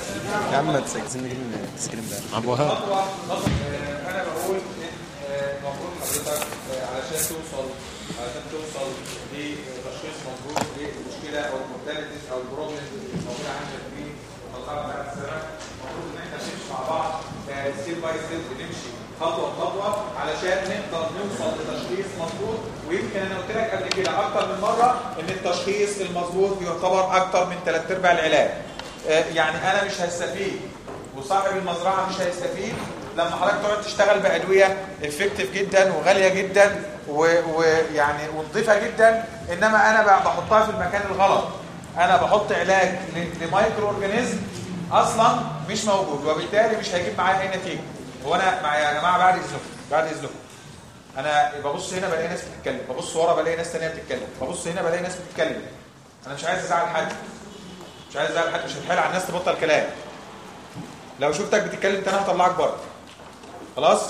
يا عم ما تسجلني من السكرين ده ابو وهاب خطوه خطوه آه، انا بقول ان آه، المفروض حضرتك آه، علشان توصل علشان توصل لتشخيص مظبوط للمشكله او المورتاليتيز او البروبلم اللي موجوده عندك في المرحله بتاعت السنه المفروض ان احنا نمشي مع بعض ستيب باي ستيب بنمشي خطوه بخطوه علشان نقدر نوصل لتشخيص مظبوط ويمكن انا قلت لك قبل كده اكتر من مره ان التشخيص المظبوط يعتبر اكتر من ثلاث ارباع العلاج آه، يعني انا مش هستفيد وصاحب المزرعه مش هيستفيد لما حضرتك تقعد تشتغل بادويه افكتيف جدا وغاليه جدا و- ويعني ونظيفه جدا انما انا ب- بحطها في المكان الغلط انا بحط علاج ل- لمايكرو اورجانيزم اصلا مش موجود وبالتالي مش هيجيب معايا اي نتيجه هو انا مع يا جماعه بعد اذنكم بعد اذنكم انا ببص هنا بلاقي ناس بتتكلم ببص ورا بلاقي ناس تانية بتتكلم ببص هنا بلاقي ناس بتتكلم انا مش عايز ازعل حد مش عايز ازعل حد مش هتحايل على الناس تبطل كلام لو شفتك بتتكلم تاني هطلعك بره خلاص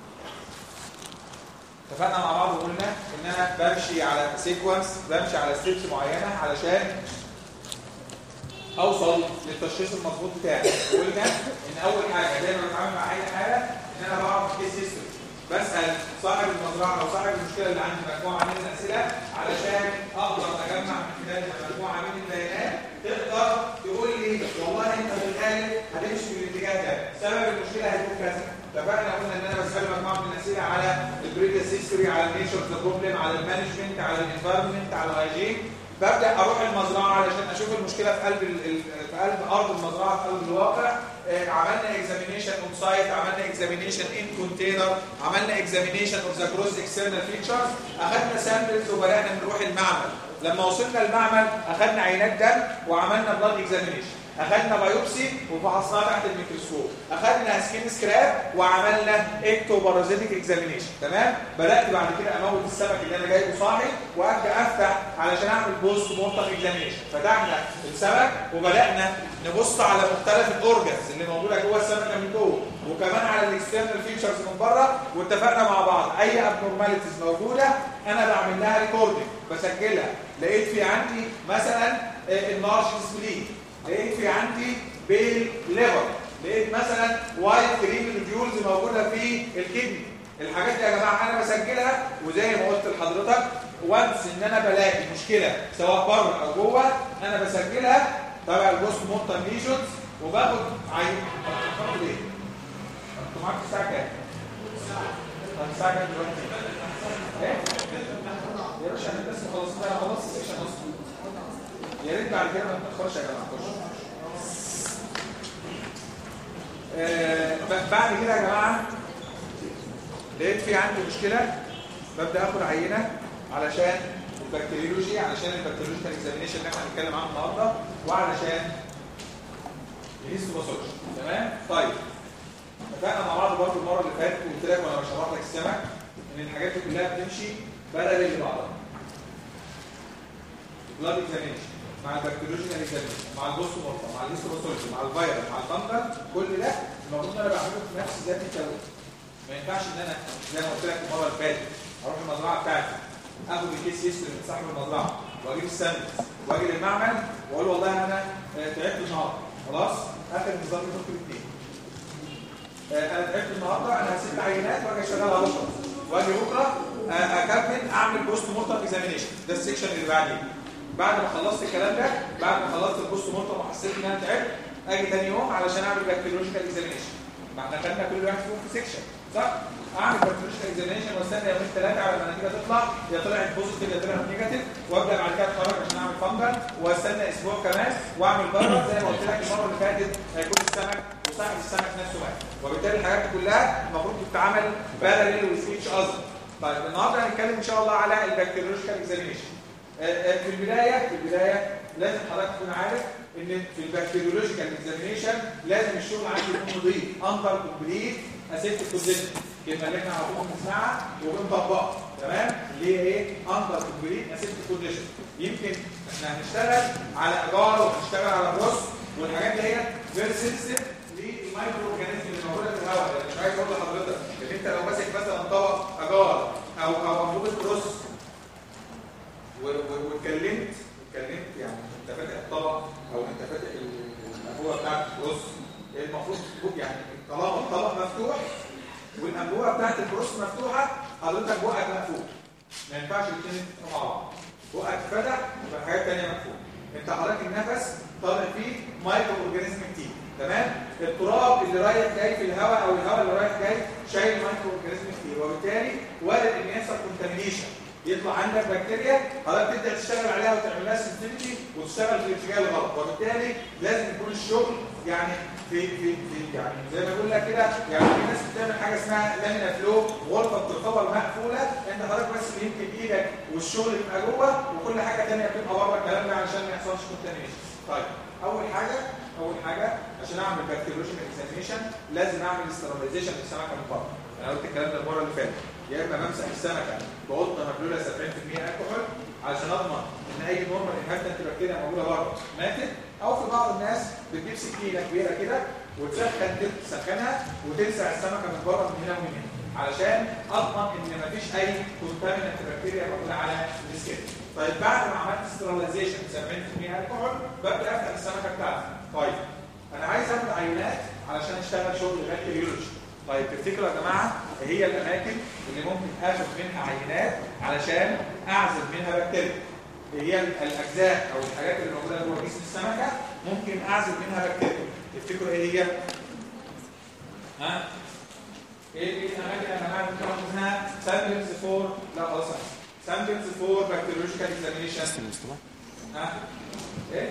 اتفقنا مع بعض وقلنا ان انا بمشي على سيكونس بمشي على ستيبس معينه علشان اوصل للتشخيص المظبوط بتاعي وقلنا ان اول حاجه دايما بتعامل مع اي حاله ان انا بعرف كيس هيستوري بسال صاحب المزرعه او صاحب المشكله اللي عندي مجموعه من الاسئله علشان اقدر اجمع من خلالها مجموعه من البيانات تقدر تقول لي والله انت في الغالب هتمشي في الاتجاه ده سبب المشكله هيكون كذا اتفقنا قلنا ان انا بسال مجموعه من الاسئله على البريفيس هيستوري على النيتشر اوف ذا بروبلم على المانجمنت على الانفايرمنت على الهايجين ببدا اروح المزرعه علشان اشوف المشكله في قلب ال- ال- في قلب ارض المزرعه في قلب الواقع آه، عملنا اكزامينيشن اون سايت عملنا اكزامينيشن ان كونتينر عملنا اكزامينيشن اوف ذا جروس اكسترنال فيتشرز اخذنا سامبلز وبدانا نروح المعمل لما وصلنا المعمل اخذنا عينات دم وعملنا بلاد اكزامينيشن اخذنا بايوبسي وفحصناها تحت الميكروسكوب اخذنا سكين سكراب وعملنا اكتو بارازيتيك اكزامينيشن تمام بدات بعد كده اموت السمك اللي انا جايبه صاحي وابدا افتح علشان اعمل بوست مورتم اكزامينيشن فتحنا السمك وبدانا نبص على مختلف الاورجنز اللي موجوده جوه السمكه من جوه وكمان على الاكسترنال فيتشرز من بره واتفقنا مع بعض اي ابنورماليتيز موجوده انا بعمل لها ريكوردنج بسجلها لقيت في عندي مثلا النارش سبليت لقيت في عندي بيل ليفر لقيت مثلا وايت كريم نوديولز موجوده في الكدني الحاجات دي يا جماعه انا بسجلها وزي ما قلت لحضرتك وانس ان انا بلاقي مشكله سواء بره او جوه انا بسجلها تبع البوست مورتم ليجنز وباخد عين باخد ايه؟ انتوا معاكم الساعه كام؟ طب الساعه كام دلوقتي؟ ايه؟ يا باشا احنا بس خلصنا انا خلصت السكشن اصلا يا ريت بعد كده ما تاخرش يا جماعه خش آه، ب- بعد كده يا جماعه لقيت في عندي مشكله ببدا اخد عينه علشان البكتيريولوجي علشان البكتيريولوجيكال اكزامينيشن اللي احنا هنتكلم عنه النهارده وعلشان الهيستوباثولوجي تمام طيب اتفقنا مع بعض برضه المره اللي فاتت وقلت لك وانا بشرح لك السمك ان الحاجات دي كلها بتمشي بلد لبعضها بلاد اكزامينشن مع البكتيريولوجيكال اكزامينشن مع البوست مورتم مع الهيستوباثولوجي مع الفيروس مع الفنجل كل ده المفروض ان انا بعمله في نفس ذات التوقيت ما ينفعش ان انا زي ما قلت لك المره اللي فاتت اروح المزرعه بتاعتي اخد الكيس هيستوري من صاحب المزرعه واجيب السامبلز واجي للمعمل واقول والله انا آه، تعبت النهارده خلاص اخر نظام ممكن اثنين انا تعبت النهارده انا هسيب عينات واجي اشتغلها بكره واجي بكره آه، اكمل اعمل بوست مورتم اكزامينيشن ده السكشن اللي بعديه بعد ما خلصت الكلام ده بعد ما خلصت البوست مورتم وحسيت ان انا تعبت اجي تاني يوم علشان اعمل بكتيريولوجيكال اكزامينيشن ما احنا خدنا كل واحد فيهم في سكشن صح اعمل بكتيريولوجيكال اكزامينيشن واستنى يومين ثلاثه على ما النتيجه تطلع يا طلعت بوزيتيف يا طلعت نيجاتيف وابدا بعد كده اتخرج عشان اعمل فانجل واستنى اسبوع كمان واعمل بره زي ما قلت لك المره اللي فاتت هيكون السمك وصاحب السمك نفسه واحد وبالتالي الحاجات دي كلها المفروض تتعمل باراليل وذ ايتش اذر طيب النهارده هنتكلم ان شاء الله على البكتيريولوجيكال اكزامينيشن في البدايه في البدايه لازم حضرتك تكون عارف ان في البكتيريولوجيكال اكزامينيشن لازم الشغل عندي يكون نظيف اندر كومبليت اسيبت بوزيشن الكلمه اللي احنا على طول بنسمعها وبنطبقها تمام اللي هي ايه اندر كومبليت اسيبت بوزيشن يمكن احنا هنشتغل على اجار وهنشتغل على بروس والحاجات دي هي فيري سنسيتيف للمايكرو اورجانيزم اللي موجوده في الهواء يعني مش عايز اقول لحضرتك ان انت لو ماسك مثلا طبق اجار او او انبوبه بروس و- و- واتكلمت اتكلمت يعني انت فاتح الطبق او انت فاتح ال- الانبوبه الانبوبه بتاعت البروس المفروض يعني طالما الطبق مفتوح والانبوبه بتاعت البروس مفتوحه حضرتك بقك مقفول ما ينفعش الاثنين يتفتحوا مع بعض بقك فتح يبقى حاجات ثانيه مقفوله انت حضرتك النفس طالع فيه مايكرو اورجانيزم كتير تمام التراب اللي رايح جاي في الهواء او الهواء اللي رايح جاي شايل مايكرو اورجانيزم كتير وبالتالي وارد ان يحصل كونتامينيشن يطلع عندك بكتيريا حضرتك تبدا تشتغل عليها وتعمل لها سنسيتيفيتي وتشتغل في الاتجاه الغلط وبالتالي لازم يكون الشغل يعني في في في يعني زي ما بقول لك كده يعني في ناس بتعمل حاجه اسمها لامينا فلو غرفه بتعتبر مقفوله انت حضرتك بس اللي يمكن ايدك والشغل يبقى جوه وكل حاجه ثانيه بتبقى بره الكلام ده عشان ما يحصلش كونتامينيشن طيب اول حاجه اول حاجه عشان اعمل بكتيريولوجيكال اكزامينشن لازم اعمل استرلايزيشن للسمكه من بره انا قلت الكلام ده المره اللي فاتت يا اما بمسح السمكه بقطه مبلوله 70% الكحول علشان اضمن ان اي نورمال انهبتنت بكتيريا موجوده بره ماتت او في بعض الناس بتجيب سكينه كبيره كده وتسخن تسخنها وتلسع السمكه من بره من هنا ومن هنا علشان اضمن ان مفيش اي كونتامينانت بكتيريا موجوده على السكين طيب بعد ما عملت استرلايزيشن 70% الكحول ببدا افتح السمكه بتاعتي طيب انا عايز اخد عينات علشان اشتغل شغل بكتيريولوجي طيب تفتكروا يا جماعه هي الاماكن اللي ممكن اخد منها عينات علشان اعزل منها بكتيريا هي الاجزاء او الحاجات اللي موجوده جوه جسم السمكه ممكن اعزل منها بكتيريا تفتكروا ايه هي ها ايه الاماكن يا جماعه اللي بناخد منها سامبلز فور لا خلاص سامبلز فور بكتيريولوجيكال اكزامينشن ها ايه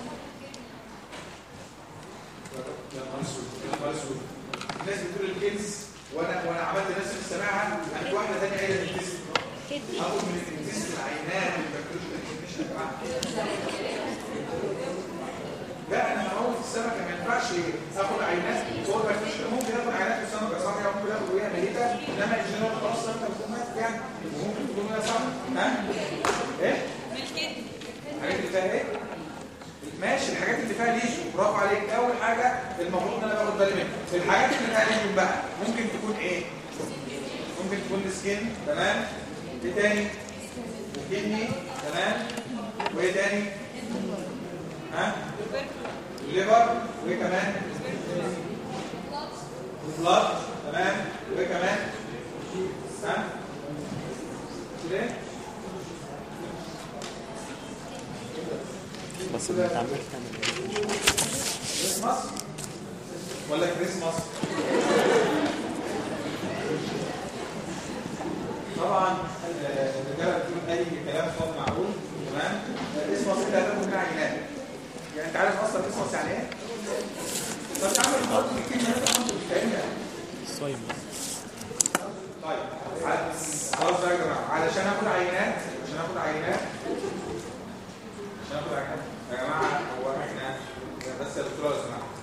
يا نهار اسود يا نهار اسود الناس بتقول الكنز وانا وانا عملت نفسي مش سامعها كانت واحده ثانيه قايله الكنز اخد من الكنز العينات البكتيريولوجيكال اكزامينشن يا جماعه لا انا هموت السمكه ما ينفعش اخد عينات فوق البكتيريا ممكن اخد عينات في السمكه صحيه وممكن اخد وهي ميته انما الجنرال خلاص السمكه بتكون ماتت يعني وممكن تكون وهي صح ها ايه؟ الحاجات اللي فيها ايه؟ ماشي الحاجات اللي فيها ليجن برافو عليك اول حاجه المفروض ان انا باخد بالي منها الحاجات اللي فيها ليجن بقى ممكن تكون ايه ممكن تكون السكين تمام ايه تاني الكدني تمام وايه تاني ها الليفر وايه كمان البلاد تمام وايه كمان ها كده بس انت عمال تعمل ايه؟ كريسماس ولا كريسماس طبعا آه، الرجاله بتقول اي كلام فاضي معقول تمام كريسماس انت هتاخد منها عينات يعني انت عارف اصلا كريسماس يعني ايه؟ طب تعمل خط الكلمه اللي انت بتتكلمها صايم طيب ع- خلاص بقى يا جماعه علشان اخد عينات عشان اخد عينات عشان اخد عينات يا جماعه هو احنا بس يا دكتوره لو سمحت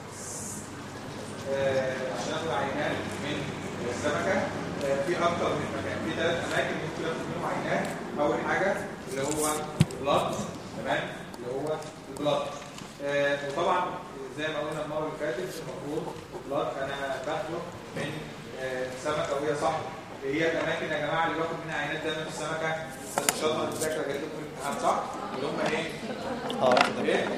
آه، عشان اخد عينات من السمكه آه، في اكتر من مكان في ثلاث اماكن ممكن اخد منهم عينات اول حاجه اللي هو البلاد تمام اللي هو البلاد آه، وطبعا زي ما قلنا المره اللي فاتت المفروض البلاد انا باخده من آه، سمكه وهي صح هي الاماكن يا جماعه اللي باخد منها عينات دايما في السمكه بس ان شاء الله الذاكره جايه لكم الامتحان صح اللي هم ايه؟ اه كده ايه؟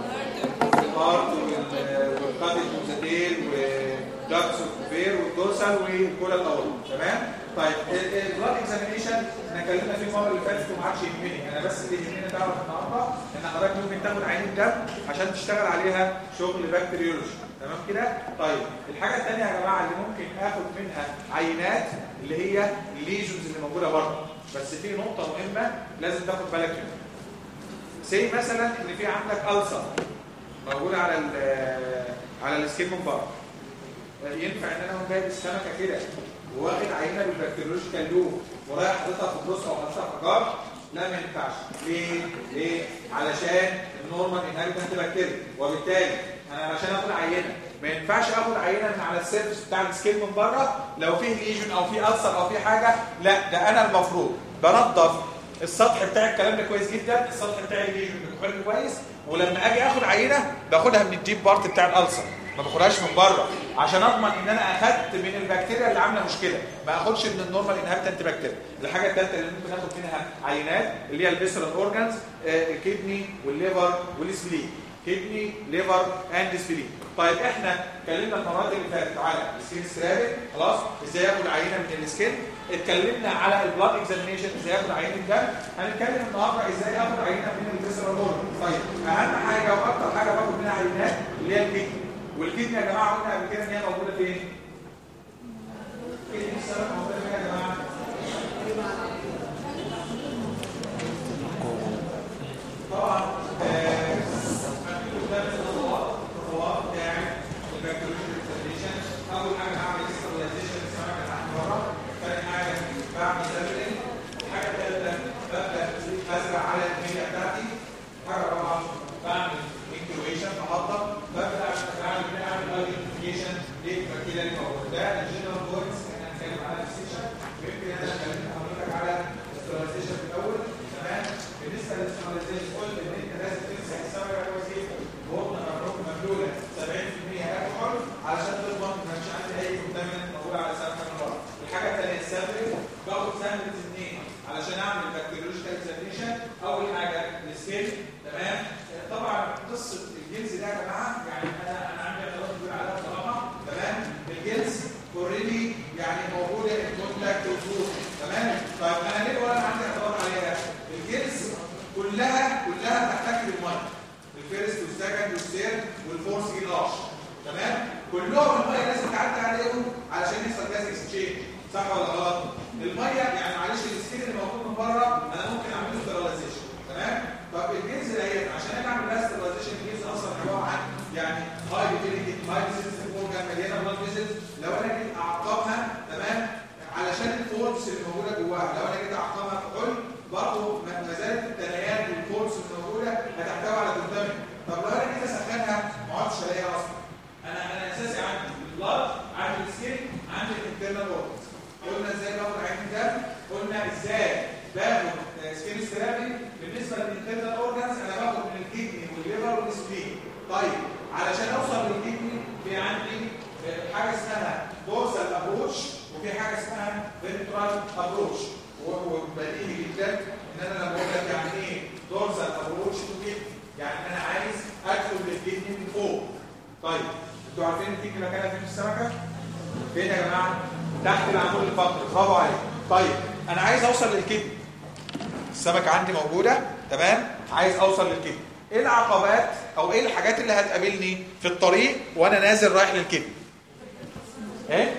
الارت والقاتل والزدير والدكس والكوبير والدورسال والكولا الاول تمام؟ طيب البلاد اكزامينيشن احنا اتكلمنا فيه المره اللي فاتت وما عادش يهمني انا بس اللي يهمني تعرف النهارده ان حضرتك ممكن تاخد عينه دم عشان تشتغل عليها شغل بكتيريولوجي تمام كده؟ طيب الحاجه الثانيه يا جماعه اللي ممكن اخد منها عينات اللي هي الليجنز اللي موجوده بره بس في نقطه مهمه لازم تاخد بالك منها سي مثلا ان في عندك ألسر موجود على ال على السكين من بره ينفع ان انا اقوم جايب السمكه كده وواخد عينه بالبكتيريولوجيكال لوب ورايح حاططها في بروس او حاططها في جار لا ما ينفعش ليه؟ ليه؟ علشان النورمال انهبيتنت بكتيريا وبالتالي انا علشان اخد عينه ما ينفعش اخد عينه من على السيرفس بتاع السكين من بره لو فيه ليجن او فيه ألسر او فيه حاجه لا ده انا المفروض بنظف السطح بتاع الكلام ده كويس جدا السطح بتاعي ليجن بيكون كويس ولما اجي اخد عينه باخدها من الديب بارت بتاع الالسر ما باخدهاش من بره عشان اضمن ان انا اخدت من البكتيريا اللي عامله مشكله ما اخدش من النورمال انهبتنت بكتيريا الحاجه الثالثه اللي ممكن اخد منها عينات اللي هي الفيسرال اورجانز الكدني والليفر والسبلين كدني ليفر اند سبلين طيب احنا اتكلمنا المرات اللي فاتت على السكين سكرابنج خلاص ازاي اخد عينه من السكين اتكلمنا على البلاد اكزامينيشن ازاي اخد عينه الدم هنتكلم النهارده ازاي اخد عينه من الفيسرال اورجن طيب اهم حاجه واكتر حاجه باخد منها عينات اللي هي الكدني والكدني يا جماعه قلنا قبل كده ان هي موجوده فين؟ الكدني السبب موجوده فين يا جماعه؟ طبعا آه، قدام الخطوات الخطوات بتاعت البكتيريا اكسبريشن اول حاجه هعمل استابلايزيشن للسمكه تحت بره ثاني حاجه بعمل سابلين الحاجه الثالثه ببدا ازرع على المية بتاعتي حاجه رابعه بعمل انكيويشن بحضر ببدا اعمل اعمل ايدنتيفيكيشن للبكتيريا اللي موجوده ده الجنرال بوينتس احنا هنتكلم على السيشن ويمكن انا اتكلمت حضرتك على الاستابلايزيشن في الاول تمام بالنسبه للاستابلايزيشن قلت ان انت لازم تمسح السمكه كويس جدا بطن مبروك مبلوله 70% الكحول علشان تضمن ما فيش عندي اي كونتامينت موجود على السمكه من بره الحاجه الثانيه السامبل باخد سامبل اثنين علشان اعمل بكتيريولوجيكال اكزامينشن اول حاجه السكيل تمام طبعا قصه الجنس ده يا جماعه يعني انا انا عندي اعتراض كبير عليها بصراحه تمام الجنس اوريدي يعني موجوده الكونتاكت والفوت تمام طيب انا ليه ولا عندي اعتراض عليها الجنس كلها كلها تحتاج للميه الفيرست والسكند والثيرد والفورث جلاش تمام كلهم الميه لازم تعدي عليهم علشان يحصل جاز اكسشينج صح ولا غلط الميه يعني معلش السكين اللي موجود من بره انا ممكن اعمل له ستيرلايزيشن تمام طب الجنس ديت عشان انا اعمل لها ستيرلايزيشن الجنس اصلا عباره عن يعني هاي بيتيليتي هاي سيستم اورجان مليانه بلاد فيزلز لو انا جيت اعقمها تمام علشان الفورس اللي موجوده جواها لو انا جيت اعقمها في حل برضه ما زالت التنايات والفورس الموجوده هتحتوي على كونتامين طب لو انا جيت اسخنها ما عدتش الاقيها اصلا انا انا اساسي عندي البلاد عندي السكين عندي الانترنال اورجنز قلنا ازاي باخد عين الدم قلنا ازاي باخد سكين سترابي بالنسبه للانترنال اورجنز انا باخد من الكدني والليفر والسبلين طيب علشان اوصل للكدني في عندي حاجه اسمها دورسال ابروتش وفي حاجه اسمها فينترال ابروتش وبديهي جدا ان انا لما بقول لك يعني ايه دورسال ابروتش تو كدني يعني انا عايز ادخل للكدني من فوق طيب انتوا عارفين الكدني مكانها فين في السمكه فين يا جماعه تحت العمود الفقري برافو عليك طيب انا عايز اوصل للكدني السمكه عندي موجوده تمام عايز اوصل للكدني ايه العقبات او ايه الحاجات اللي هتقابلني في الطريق وانا نازل رايح للكدني ايه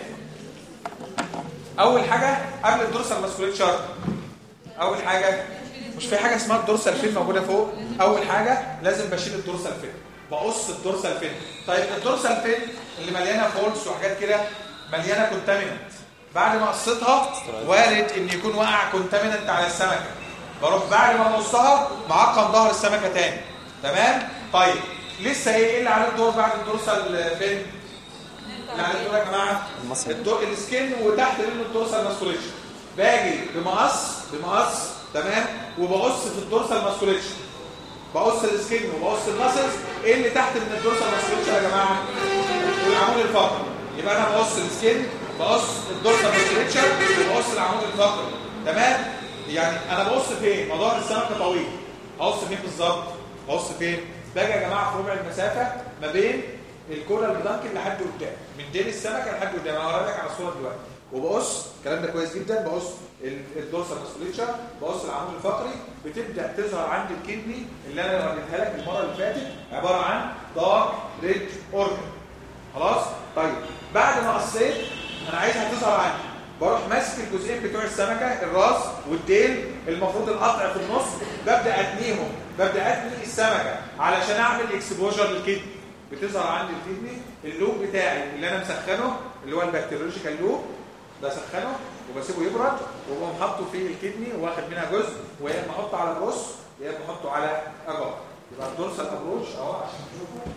اول حاجه قبل الدورسال ماسكوليتشر اول حاجه مش في حاجه اسمها الدورسال فين موجوده فوق اول حاجه لازم بشيل الدورسال فين بقص الدورسال فين طيب الدورسال فين اللي مليانه فولس وحاجات كده مليانه كونتاميننت بعد ما قصيتها وارد ان يكون وقع كونتاميننت على السمكه بروح بعد ما اقصها معقم ظهر السمكه تاني تمام طيب لسه ايه ايه اللي عليه الدور بعد الدورسال فين اللي عليه الدور يا جماعه الدور السكين وتحت منه الدورسال ماسكوليتشر باجي بمقص بمقص تمام وبقص في الدورسال ماسكوليتشر بقص السكين وبقص الماسلز ايه اللي تحت من الدورسال ماسكوليتشر يا جماعه العمود الفقري يبقى انا بقص السكين بقص الدورسال ماسكوليتشر وبقص العمود الفقري تمام يعني انا بقص فين مدار السمكه طويل هقص فين بالظبط بقص فين باجي يا جماعه في ربع المسافه ما بين الكوره البلانكن لحد قدام من ديل السمكه لحد قدام انا هوريك على الصوره دلوقتي وبقص الكلام ده كويس جدا بقص الدورسال ماسكوليتشر بقص العمود الفقري بتبدا تظهر عندي الكدني اللي انا وريتها لك المره اللي فاتت عباره عن دارك ريد اورجن خلاص طيب بعد ما قصيت انا عايزها تظهر عندي بروح ماسك الجزئين بتوع السمكه الراس والديل المفروض القطع في النص ببدا اتنيهم ببدا اتني السمكه علشان اعمل اكسبوجر للكدني بتظهر عندي الكدني اللوب بتاعي اللي انا مسخنه اللي هو البكتيريولوجيكال لوب بسخنه وبسيبه يبرد وبقوم حاطه في الكدني واخد منها جزء ويا اما احطه على الرص يا اما احطه على اجر يبقى الدورسال ابروش اهو عشان تشوفوا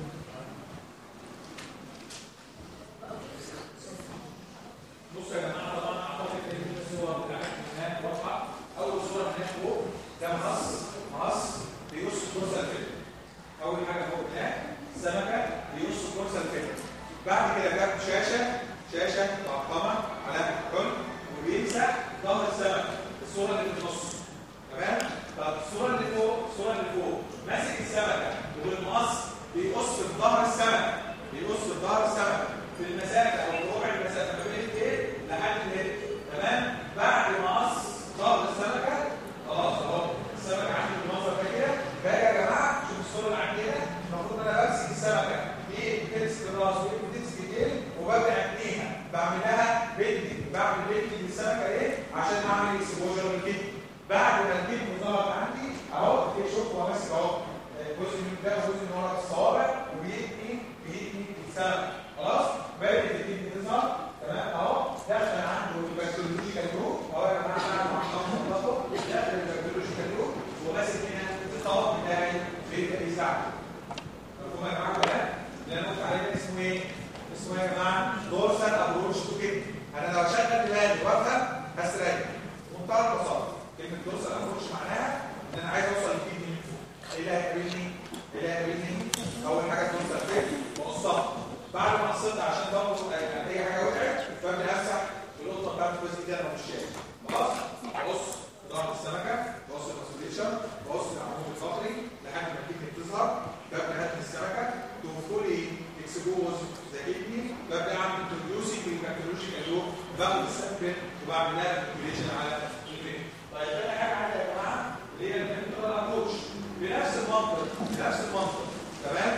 بصوا يا جماعه طبعا اعتقد ان دي الصور بتاعتنا هناك واضحه اول صوره هناك فوق ده مقص مقص بيقص الدورسال فيلم اول حاجه فوق هناك سمكه بيقص الدورسال فيلم بعد كده جاب شاشه شاشه معقمه على الحلم وبيمسح ظهر السمكه الصوره اللي في النص تمام طب الصوره اللي فوق الصوره اللي فوق ماسك السمكه وبالمقص بيقص في ظهر السمك بيقص في ظهر السمك في المسافه او في ربع المسافه ما بين الايه لحد الهيد تمام بعد ما قص ظهر السمكه خلاص اهو السمكه عندي بالمنظر ده كده باجي يا جماعه شوف الصوره اللي عندي هنا المفروض ان انا بمسك السمكه ايه بتمسك الراس وايه بتمسك الايد وببدا اتنيها بعمل لها بيلدنج بعمل بيلدنج للسمكه ايه عشان اعمل اكسبوجر للكيد بعد ما الكيد ظهر عندي اهو شوف هو ماسك اهو جزء من ده وجزء من ورا الصوابع وبيتني بيتني السمك خلاص بدات الكيد تظهر تمام اهو دخل عنده البكتيريولوجيكال جروب اهو يا جماعه انا مع دخل البكتيريولوجيكال جروب وماسك هنا الطواق بتاعي بيبدا يساعد مفهوم يا جماعه كده اللي انا قلت عليه ده اسمه ايه؟ اسمه ايه يا جماعه؟ دورسال ابروش تو كيد انا لو شغل دماغي وافهم هستريح بمنتهى البساطه كلمه دورسال ابروش معناها ان انا عايز اوصل للكيد من فوق ايه اللي هيقابلني؟ ايه اللي هيقابلني؟ اول حاجه دورسال فين؟ واقصها بعد ما قصيتها عشان ضغط اي حاجه وقعت فابدا امسح القطه بتاعتي كويس جدا انا مش شايف خلاص؟ بص ظهر السمكه بص الكونسوليشن بص العمود الفقري لحد ما الكيدني بتظهر ببدا هدي السمكه تو فولي اكسبوز ذا كيدني ببدا اعمل انتروديوسنج للبكتيريولوجيكال لوب باخد السمكه وبعمل لها مانيبيوليشن على الكيدني طيب تاني حاجه عندي يا جماعه اللي هي الانترال ابروش بنفس المنطق بنفس المنطق تمام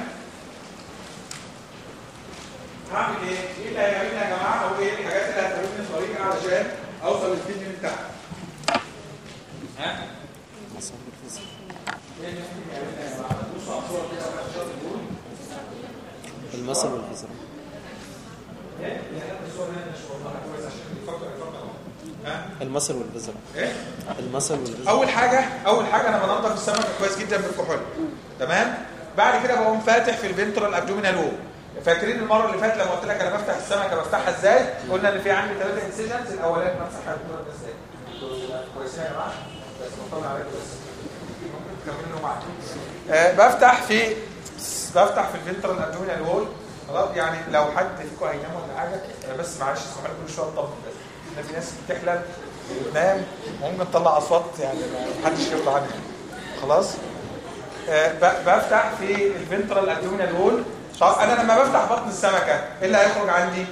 هعمل ايه؟ ايه اللي هيعملني يا جماعه او ايه الحاجات اللي هتقابلني الطريق علشان اوصل للكيدني من تحت؟ ها؟ ايه اللي ممكن يعملنا يا جماعه؟ بصوا على الصور كده ولا الشاطئ دول المثل والفزرة ايه؟ يعني الصور هنا مش والله كويس عشان يفكر يفكر اهو ها؟ المثل والفزرة ايه؟ المثل والفزرة اول حاجه اول حاجه انا بنضف السمكه كويس جدا بالكحول تمام بعد كده بقوم فاتح في الفنترال ابدومينال وول فاكرين المره اللي فاتت لما قلت لك انا بفتح السمكه بفتحها ازاي قلنا ان في عندي ثلاثه انسيجنز الاولاني بمسح الكوره ده ازاي كويسين يا جماعه بس بطلع عليكم بس ممكن تكملوا معايا آه بفتح في بفتح في الفنترال ابدومينال وول خلاص يعني لو حد فيكم هينام ولا حاجه آه، بس معلش اسمحوا لي كل شويه طب بس إن في ناس بتحلم وتنام وممكن تطلع اصوات يعني ما حدش يرضى عنها خلاص آه، ب- بفتح في الفنترال ابدومينال وول طب انا لما بفتح بطن السمكه ايه اللي هيخرج عندي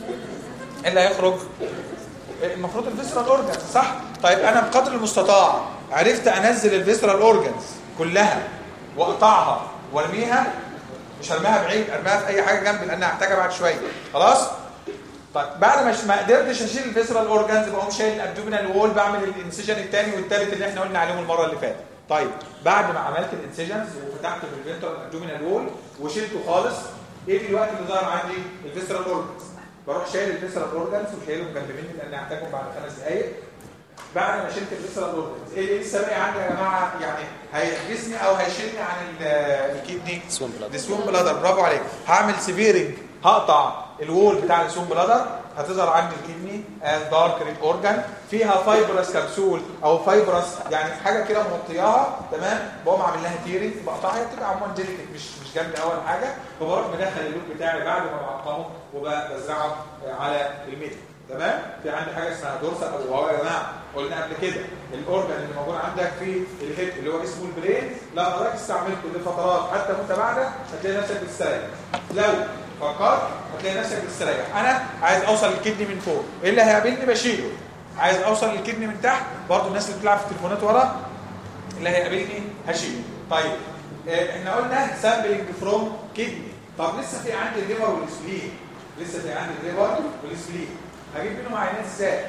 ايه اللي هيخرج المفروض الفيسرال اورجانز صح طيب انا بقدر المستطاع عرفت انزل الفيسرال اورجانز كلها واقطعها وارميها مش هرميها بعيد ارميها في اي حاجه جنبي لان هحتاجها بعد شويه خلاص طيب بعد ما ما قدرتش اشيل الفيسرال اورجانز بقوم شايل الابدومينال وول بعمل الانسيجن الثاني والثالث اللي احنا قلنا عليهم المره اللي فاتت طيب بعد ما عملت الانسيجنز وفتحت في الفنترال ابدومينال وول وشيلته خالص ايه دلوقتي اللي ظهر عندي الفيسرال اورجانز بروح شايل الفيسرال اورجانز وشايلهم جنب مني لان هحتاجهم بعد خمس دقائق بعد ما شلت الفيسرال اورجانز ايه اللي لسه باقي عندي يا جماعه يعني هيحجزني او هيشيلني عن ال- الكيدني سوين بلاد السوم بلادر برافو عليك هعمل سيفيرنج هقطع الوول بتاع السوم بلادر هتظهر عندي الكدني از دارك ريد اورجان فيها فايبرس كبسول او فايبرس يعني حاجه كده مغطياها تمام بقوم عامل لها تيرنج بقطعها هي بتبقى عموما ديليكت مش مش جامده اول حاجه وبروح مدخل اللوك بتاعي بعد ما بعقمه وبزرعه على الميدل تمام في عندي حاجه اسمها دورسال او هو يا جماعه قلنا قبل كده الاورجان اللي موجود عندك في الهيد اللي هو اسمه البرين لا حضرتك استعملته لفترات حتى متباعده هتلاقي نفسك بتستريح لو فكرت هتلاقي نفسك بتستريح انا عايز اوصل للكدني من فوق ايه اللي هيقابلني بشيله عايز اوصل للكدني من تحت برضو الناس اللي بتلعب في التليفونات ورا اللي هيقابلني هشيله طيب آه، احنا قلنا سامبلنج فروم كدني طب لسه في عندي الليفر والسبلين لسه في عندي الليفر والسبلين هجيب منهم عينات ازاي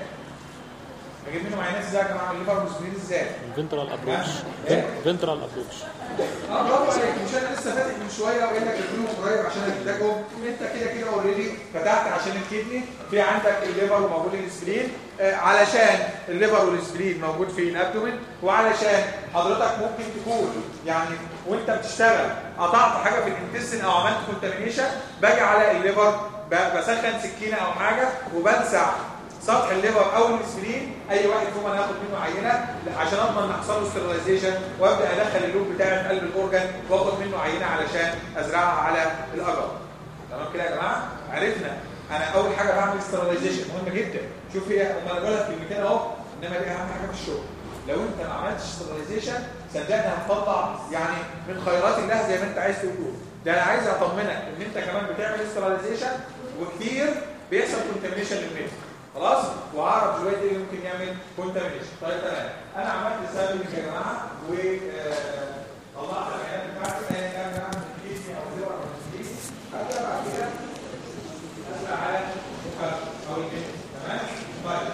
هجيب منهم عينات ازاي يا جماعه الليفر والسبلين ازاي فنترال ابروش إيه؟ فنترال ابروش اه برافو عليك مش انا لسه فاتح من شويه وقايل لك اديهم قريب عشان احتاجهم انت كده كده اوريدي فتحت عشان الكدني في عندك الليفر وموجود الاسبرين آه علشان الليفر والاسبرين موجود في الابدومين وعلشان حضرتك ممكن تكون يعني وانت بتشتغل قطعت حاجه في الانتستين او عملت كونتامينيشن باجي على الليفر ب- بسخن سكينه او حاجه وبلسع سطح الليفر او الاسبرين اي واحد فيهم انا هاخد منه عينه عشان اضمن ان يحصل له ستيرلايزيشن وابدا ادخل اللوب بتاعي في قلب الاورجن واخد منه عينه علشان ازرعها على الاجر تمام كده يا جماعه عرفنا انا اول حاجه بعمل ستيرلايزيشن مهمه جدا شوف هي هم انا بقولها في كلمتين اهو انما دي اهم حاجه في الشغل لو انت ما عملتش ستيرلايزيشن صدقني هتطلع يعني من خيرات الله زي ما انت عايز تقول ده انا عايز اطمنك ان انت كمان بتعمل استراليزيشن وكتير بيحصل كونتامينيشن للميل خلاص واعرف دلوقتي ايه اللي ممكن يعمل كونتامينيشن طيب تمام انا عملت سامبلنج يا جماعه و آه، طلعت العينات بتاعتي ايا كان بقى من كيسي او زيرو او من كيسي هبدا بعد كده اسال على الفرق او الكيسي تمام طيب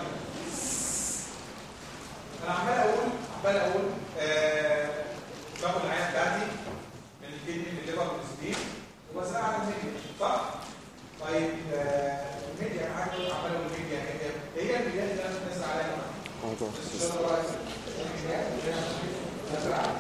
انا عمال اقول عمال اقول آه، باخد العينه بتاعتي من الكدني من الليفر من السبين وبسالها على الميديا صح؟ طيب آه، الميديا انا عارف إن عمال اقول الميديا هي هي الميديا اللي انا بنزل عليها موضوع بس خصوصي الشغل الرئيسي الميديا اللي انا بنزل عليها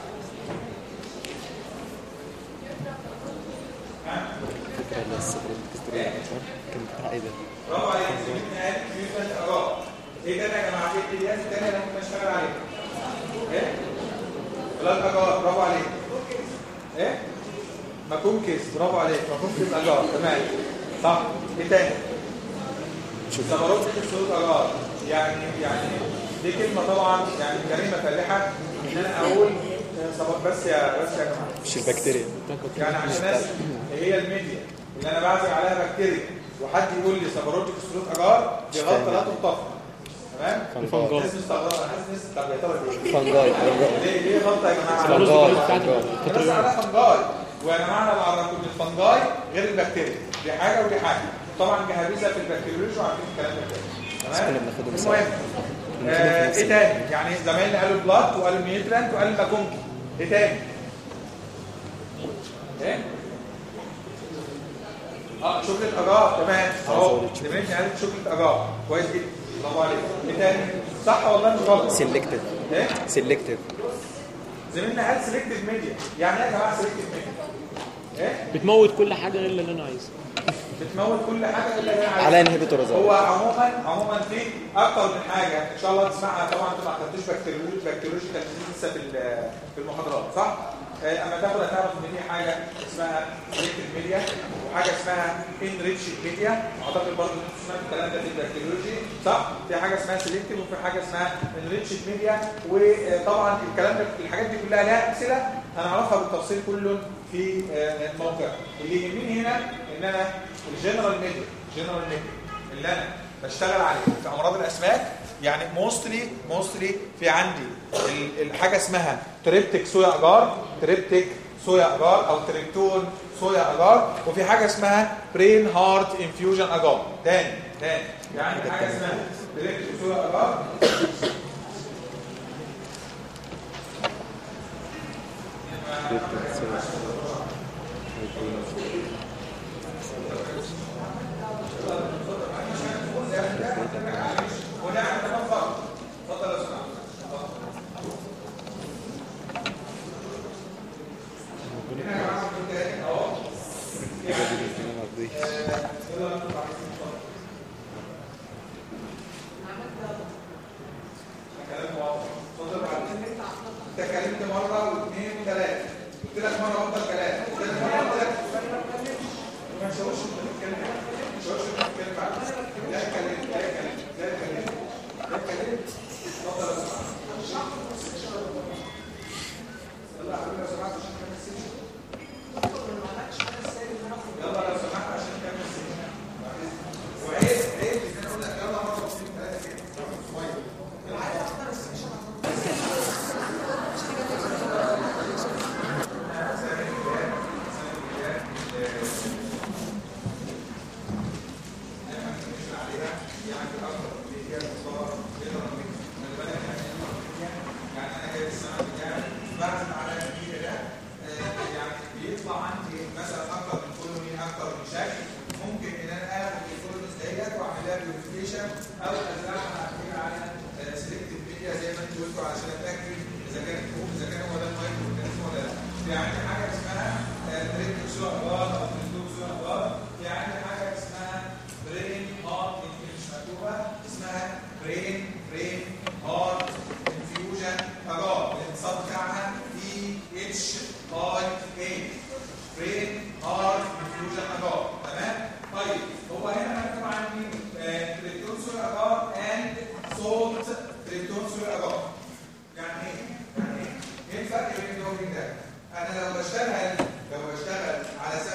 ها؟ الفكرة اللي السفر الكسترية كان بتاع ايه ده؟ برافو عليك زميلنا قال ميوتنت اراء ايه ده يا جماعه ايه الاليات الثانيه اللي ممكن اشتغل عليها ايه بلاد اجار برافو عليك ايه مكون كيس برافو عليك مكون كيس اجار تمام صح ايه تاني شوف ثمرات الصوت اجار يعني يعني دي كلمه طبعا يعني جريمه فالحه ان انا اقول آه، صبر بس يا بس يا جماعه مش البكتيريا يعني عشان ناس هي الميديا اللي انا بعزل عليها بكتيريا وحد يقول لي سبروتيك سلوك اجار دي غلطه لا تغتفر تمام فنجاي الناس مستغربه انا حاسس الناس طب يا ترى ليه؟ فنجاي فنجاي ليه ليه غلطه يا جماعه فنجاي الناس فنجاي عليها فنجاي ويا جماعه انا بعرفكم ان الفنجاي غير البكتيريا دي حاجه ودي حاجه طبعا جهابيزه في البكتيريولوجي وعارفين الكلام ده كده كنا تمام بناخدهم سوا. المهم كنا بناخدهم آه، في ايه نفس تاني يعني زمايلنا قالوا البلاد وقالوا الميوترانت وقالوا الماكونكي ايه تاني ايه اه شوكليت اجار تمام اهو زميلتي قالت شوكليت اجار كويس جدا برافو عليك ايه تاني صح ولا مش غلط سيلكتيف ايه سيلكتيف زميلنا قال سيلكتيف ميديا يعني ايه يا جماعه سيلكتيف ميديا ايه بتموت كل حاجه غير اللي انا عايزه بتموت كل حاجه الا اللي أنا عايزها. على انهبيتور هو عموما عموما في اكتر من حاجه ان شاء الله تسمعها طبعا انتوا ما خدتوش بكتيريولوجي بكتيريولوجيكال لسه في ال- في المحاضرات صح؟ آه، اما تاخد هتعرف ان في حاجه اسمها سيلكتيف ميديا وحاجه اسمها انريتشد ميديا اعتقد برضه ان انتوا سمعتوا الكلام ده في البكتيريولوجي صح؟ في حاجه اسمها سيلكتيف وفي حاجه اسمها انريتشد ميديا وطبعا الكلام ده الحاجات دي كلها لها امثله هنعرفها بالتفصيل كل في آه، الموقع اللي يهمني هنا ان انا الجنرال ميديا الجنرال ميديا اللي انا بشتغل عليه في امراض الاسماك يعني موستلي موستلي في عندي ال- الحاجه اسمها تريبتيك صويا اجار تريبتيك صويا اجار او تريبتون صويا اجار وفي حاجه اسمها برين هارت انفيوجن اجار تاني تاني يعني حاجه اسمها تريبتيك صويا اجار وده عندنا كمان فرق اتفضل يا استاذ هنا يا جماعه في التاني اهو كلام واضح اتفضل بعدين انت كلمت مره واثنين وثلاثه قلت لك مره افضل كلام قلت لك مره قلت لك ما تشوفش انت بتتكلم ما تشوفش انت بتتكلم بعد لا اتكلم لا اتكلم لا اتكلم لا اتكلم اتفضل يا استاذ يلا يا حبيبي لو سمحت عشان كمل السيشن يلا لو سمحت عشان كمل السيشن وعيب عيب ان انا اقول لك يلا مره واثنين وثلاثه كده شويه يعني انا جايب السنه بتاعي بعزم على الكبير ده آه، يعني بيطلع عندي مثلا اكتر من كولوني اكتر من شكل ممكن ان انا اخد الكولونيز ديت واعمل لها بيوريفيكيشن او ازرعها كده على سيلكتيف ميديا زي ما انتوا قلتوا علشان اتاكد اذا كانت فوق اذا كان هو ده المايكرو اورجانيزم ولا لا. في عندي حاجه اسمها تريبتيك سو اغار او تريبتيك سو اغار في عندي حاجه اسمها برين هارت مش مكتوبه اسمها برين برين هارت انفيوجن اجار الاختصار بتاعها اي اتش اي اي برين هارت انفيوجن اجار تمام طيب هو هنا مكتوب عندي تريبتون سوي اجار اند صوت تريبتون سوي اجار يعني ايه؟ يعني ايه؟ ايه الفرق بين دول وبين ده؟ انا لو بشتغل لو بشتغل على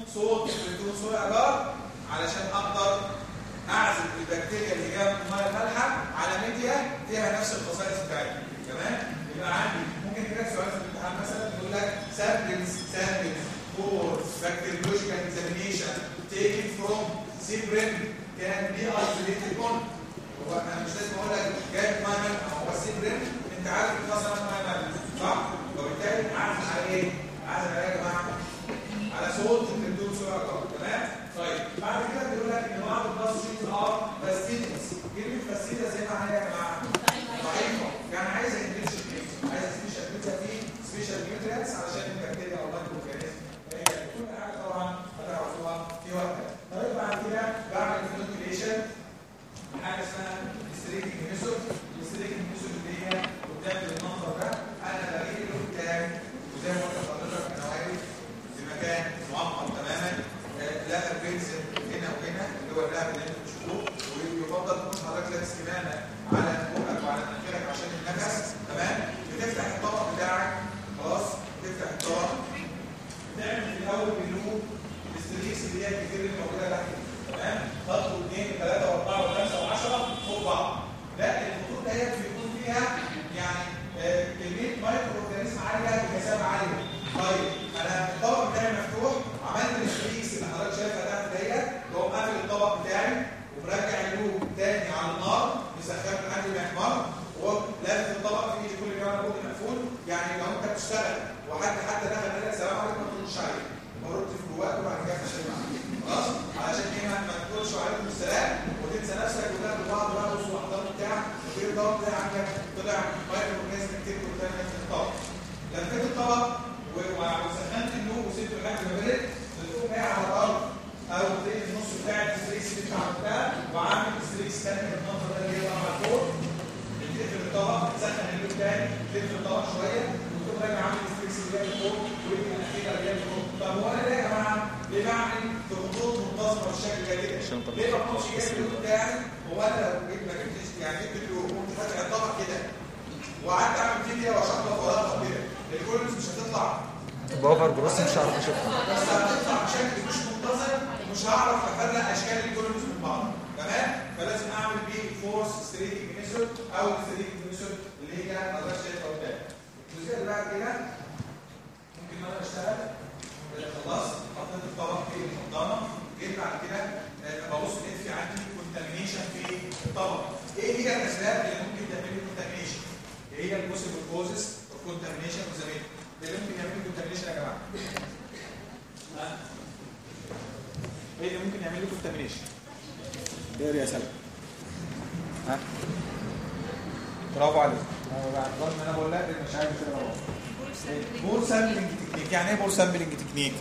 صوت تمبريتور صوت اجار علشان اقدر اعزل البكتيريا اللي جايه من الميه المالحه على ميديا فيها نفس الخصائص بتاعتها تمام يبقى عندي ممكن يجي لك سؤال في الامتحان مثلا يقول لك samples samples for bacteriological examination taken from separate can be isolated on هو انا مش لازم اقول لك جايب ميه مالحه هو السيبرين انت عارف ان مثلا ميه مالحه صح؟ وبالتالي عازل على ايه؟ عازل على ايه يا جماعه؟ على صوت التمدود سرعه تمام؟ طيب بعد كده بيقول لك ان بعض الباص شيتس ار فاستيدس كلمه فاستيدس هنا معناها ايه يا جماعه؟ ضعيفه يعني عايزه انجلش عايزه سبيشال بيتزا فيه سبيشال نيوترينتس علشان البكتيريا او المايكرو اورجانيزم كل حاجه طبعا هتعرفوها في وقتها طيب بعد كده بعمل فلوكيليشن حاجه اسمها ستريكنج ميثود الستريكنج ميثود اللي هي قدام المنظر ده انا بلاقي اللون بتاعي وزي ما قلت لحضرتك انا واقف في مكان معقد تماما لا البنز هنا وهنا اللي هو اللعب اللي انتم بتشوفوه ويفضل تكون حضرتك لابس كمامه على بقك وعلى مناخيرك عشان النفس تمام بتفتح الطبق بتاعك خلاص تفتح الطبق بتعمل في الاول باللوب الستريكس اللي هي الكتير اللي موجوده تحت تمام خطوه 2 3 و4 و5 و10 فوق بعض لا الخطوط ديت بيكون فيها يعني آه، كميه مايكرو اورجانيزم عاليه بكثافه عاليه طيب انا الطبق بتاعي مفتوح عملت الستريكس اللي حضرتك شايفها تحت ديت بقوم قافل الطبق بتاعي ومرجع اللوب تاني على النار مسخن لحد ما يحمر ولازم الطبق فيه كل جوانب بوك مقفول يعني لو انت بتشتغل وحد حتى دخل قال لك السلام عليكم ما تردش عليه برد في جواك وبعد كده تشتغل معاه خلاص علشان ايه ما ما تقولش وعليكم السلام وتنسى نفسك وتاخد بعض بقى وصول الاحضان بتاع وتجيب الطبق بتاعك عندك طلع مايكرو اورجانيزم كتير قدام نفس الطبق لفيت الطبق و- وسخنت اللوب وسبته لحد ما برد بتقوم جاي على الارض او تلاقي النص بتاع الستريكس اللي انت عملتها وعامل ستريكس تاني بالمنظر ده اللي هي على فوق تقفل الطبق تسخن اللوب تاني تقفل الطبق شويه وتقوم راجع عامل ستريكس اللي هي فوق واللي الاخيره اللي هي فوق طب هو انا ليه يا جماعه؟ ليه بعمل في خطوط منتظمه بالشكل ده كده؟ عشان طبعا ليه ما اكونش جايب اللوب بتاعي هو انا لو جيت ما جبتش يعني جبت اللوب وقمت فاتح الطبق كده وقعدت اعمل فيه كده واشطف وراها كده الكولز مش هتطلع بوفر بروس مش عارف اشوفها بس هتطلع بشكل مش منتظم مش هعرف افرق اشكال الكولومز من بعض تمام فلازم اعمل بيه فورس ستريتنج ميثود او ستريتنج ميثود اللي هي حضرتك شايفها قدام الجزئيه اللي بعد كده ممكن ان انا اشتغل خلاص حطيت الطبق في الحضانه جيت بعد كده آه، ببص لقيت في عندي كونتامينيشن في الطبق ايه هي الاسباب اللي ممكن تعمل لي كونتامينيشن؟ ايه هي البوسيبل كوزز اوف كونتامينيشن اوف ذا ميل؟ ايه اللي ممكن يعمل لي كونتامينيشن يا جماعه؟ ها؟ ايه اللي ممكن يعمل لي كونتامينيشن؟ دير يا سلام ها؟ برافو عليك انا بعتبر ان انا بقول لك مش عارف كده برافو بور سامبلنج تكنيك يعني ايه بور سامبلنج تكنيك؟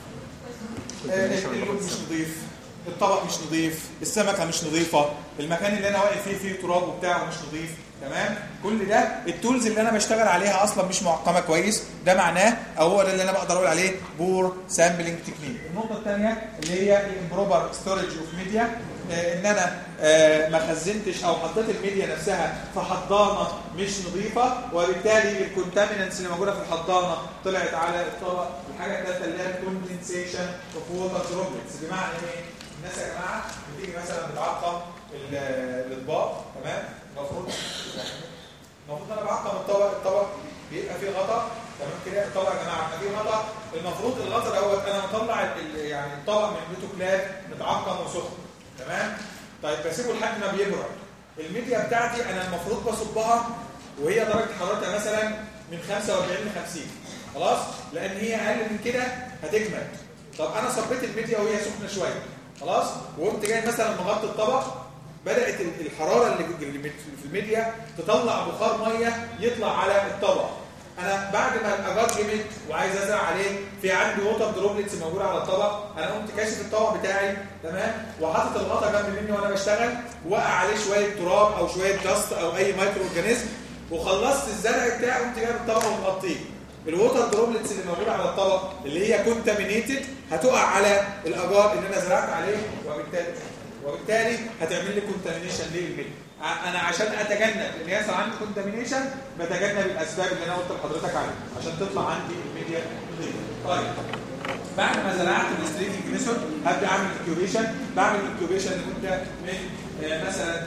آه، اللوب مش نظيف الطبق مش نظيف السمكه مش نظيفه المكان اللي انا واقف فيه فيه تراب وبتاع ومش نظيف تمام كل ده التولز اللي انا بشتغل عليها اصلا مش معقمه كويس ده معناه او هو ده اللي انا بقدر اقول عليه بور سامبلنج تكنيك النقطه الثانيه اللي هي الامبروبر ستورج اوف ميديا ان انا آه، ما خزنتش او حطيت الميديا نفسها في حضانه مش نظيفه وبالتالي الكونتامينانتس اللي موجوده في الحضانه طلعت على الطبق الحاجه الثالثه اللي هي الكوندنسيشن اوف ووتر دروبلتس بمعنى ايه؟ الناس يا جماعه بتيجي مثلا بتعقم ال- الاطباق تمام المفروض المفروض انا بعقم الطبق الطبق بيبقى فيه غطا تمام كده الطبق يا جماعه لما فيه غطا المفروض الغطا دوت انا مطلع ال- يعني الطبق من الاوتوكلاف متعقم وسخن تمام طيب بسيبه لحد ما بيبرد الميديا بتاعتي انا المفروض بصبها وهي درجه حرارتها مثلا من 45 ل 50 خلاص لان هي اقل من كده هتجمد طب انا صبيت الميديا وهي سخنه شويه خلاص وقمت جاي مثلا مغطي الطبق بدات ال- الحراره اللي اللي في الميديا تطلع بخار ميه يطلع على الطبق انا بعد ما الاجار جمد وعايز ازرع عليه في عندي ووتر دروبلتس موجوده على الطبق انا قمت كاشف الطبق بتاعي تمام وحاطط الغطا جنب مني وانا بشتغل وقع عليه شويه تراب او شويه دست او اي مايكرو اورجانيزم وخلصت الزرع بتاعي قمت جايب الطبق ومغطيه الووتر دروبلتس اللي موجوده على الطبق اللي هي كونتامينيتد هتقع على الاجار اللي انا زرعت عليه وبالتالي وبالتالي هتعمل لي كونتامينيشن للميل انا عشان اتجنب ان يحصل عندي كونتامينيشن بتجنب الاسباب اللي انا قلت لحضرتك عليها عشان تطلع عندي الميديا نظيفه طيب بعد ما زرعت الاستريتنج ميثود هبدا اعمل انكيوبيشن بعمل انكيوبيشن لمده من آه، مثلا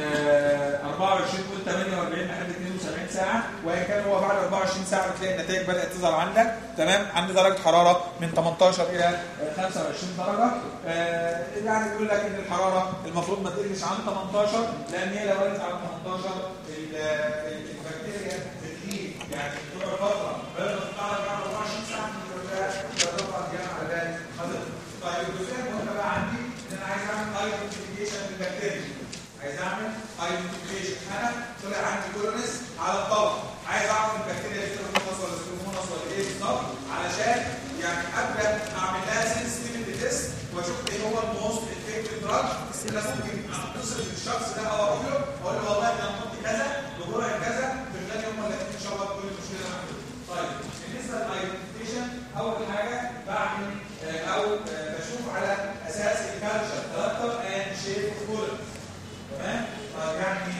آه، 24 قول 48 لحد 72 ساعه وان كان هو بعد 24 ساعه بتلاقي النتائج بدات تظهر عندك تمام عند درجه حراره من 18 الى آه، 25 درجه آه، يعني بيقول لك ان الحراره المفروض ما تقلش عن 18 لان هي لو قلت عن 18 ال- ال- البكتيريا بتغيب يعني بتقعد فتره بدل ما تطلع لك بعد 24 ساعه من الوفاه فتطلع جامعه على بالي حضرتك طيب الجزئيه المهمه بقى عندي ان انا عايز اعمل ايدنتيفيكيشن للبكتيريا عايز اعمل ايدنتيفيكيشن انا طلع عندي كولونيس على الطبق عايز اعرف البكتيريا دي سيروموناس ولا سيروموناس ولا ايه بالظبط علشان يعني ابدا اعمل لها سنسيتيفيتي تيست واشوف ايه هو الموست افكتيف دراج اللي أنا ممكن اتصل بالشخص ده او اقول له اقول له والله انا هحط كذا بجرعه كذا في خلال يوم ولا اتنين ان شاء الله كل المشكله معاك طيب بالنسبه للايدنتيفيكيشن اول حاجه بعمل آه، او آه، بشوف على اساس الكالتشر كاركتر اند شيب اوف كولر تمام طيب يعني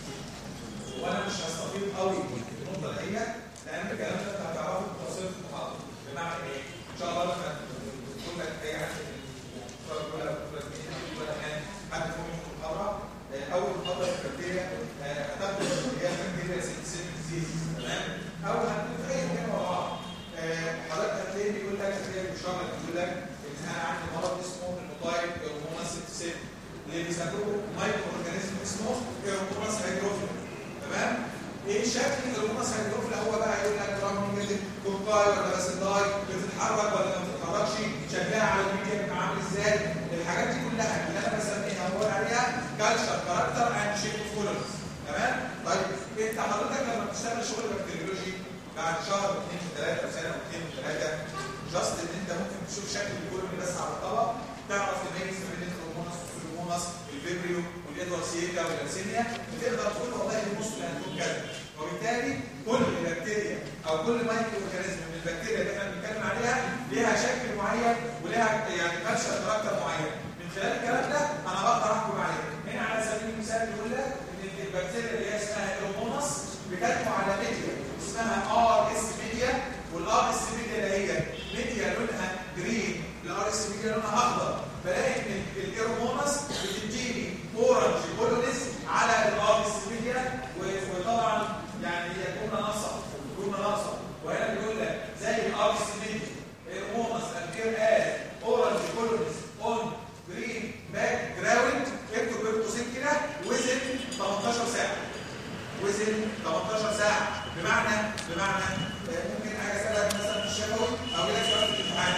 وانا مش هستفيد قوي في النقطه دي لان الكلام ده انت هتعرفه في تفاصيل في المحاضره بمعنى ايه؟ ان شاء الله لما تقول لك اي حاجه في الدكتور ولا ولا ولا كان حد فوق في المحاضره آه، اول محاضره في البكتيريا آه، هتاخد اللي هي البكتيريا سيل ديزيز تمام؟ او هتكون في اي مكان مع بعض آه، حضرتك هتلاقي بيقول لك هتلاقي الاشاره بتقول لك ان انا عندي مرض اسمه الموتايب هرموناسيت سيل اللي بيسموه مايكرو اورجانيزم اسمه هرموناس هيدروفيل تمام ايه شكل الهرموناس هيدروفيل هو بقى يقول لك جرام نيجاتيف كوكاي ولا باسيلاي بتتحرك ولا ما بتتحركش شكلها على الميديا بيبقى عامل ازاي الحاجات دي كلها اللي انا بسميها هو عليها كالتشر كاركتر اند شيب اوف كولرز تمام طيب انت حضرتك لما بتشتغل شغل بكتيريولوجي بعد شهر واثنين وثلاثه وسنه واثنين وثلاثه جاست ان انت ممكن تشوف شكل الكولومي بس على الطبق تعرف تميز ما بين الهرموناس والسيروموناس الفيبريو والادوارسيتا والارسينيا بتقدر تقول والله الموست اللي هتكون كذا وبالتالي كل بكتيريا او كل مايكرو اورجانيزم من البكتيريا اللي احنا بنتكلم عليها ليها شكل معين ولها يعني كالتشر كاركتر معين من خلال الكلام ده انا بقدر احكم عليه هنا على سبيل المثال بيقول لك ان البكتيريا اللي هي اسمها ايروموناس بتنمو على ميديا اسمها ار اس ميديا والار اس ميديا اللي هي ميديا لونها جرين الار اس ميديا لونها اخضر بلاقي ان الايروموناس بتديني اورنج كولونيز على الار اس ميديا و- وطبعا يعني هي جمله ناقصه جمله ناقصه وهنا بيقول لك زي الار اس ميديا ايروموناس appear as orange colonies on green background اكتب بين قوسين كده وزن 18 ساعه وزن 18 ساعه بمعنى بمعنى آه، ممكن اجي اسالك مثلا في الشفوي او لك سؤال في الامتحان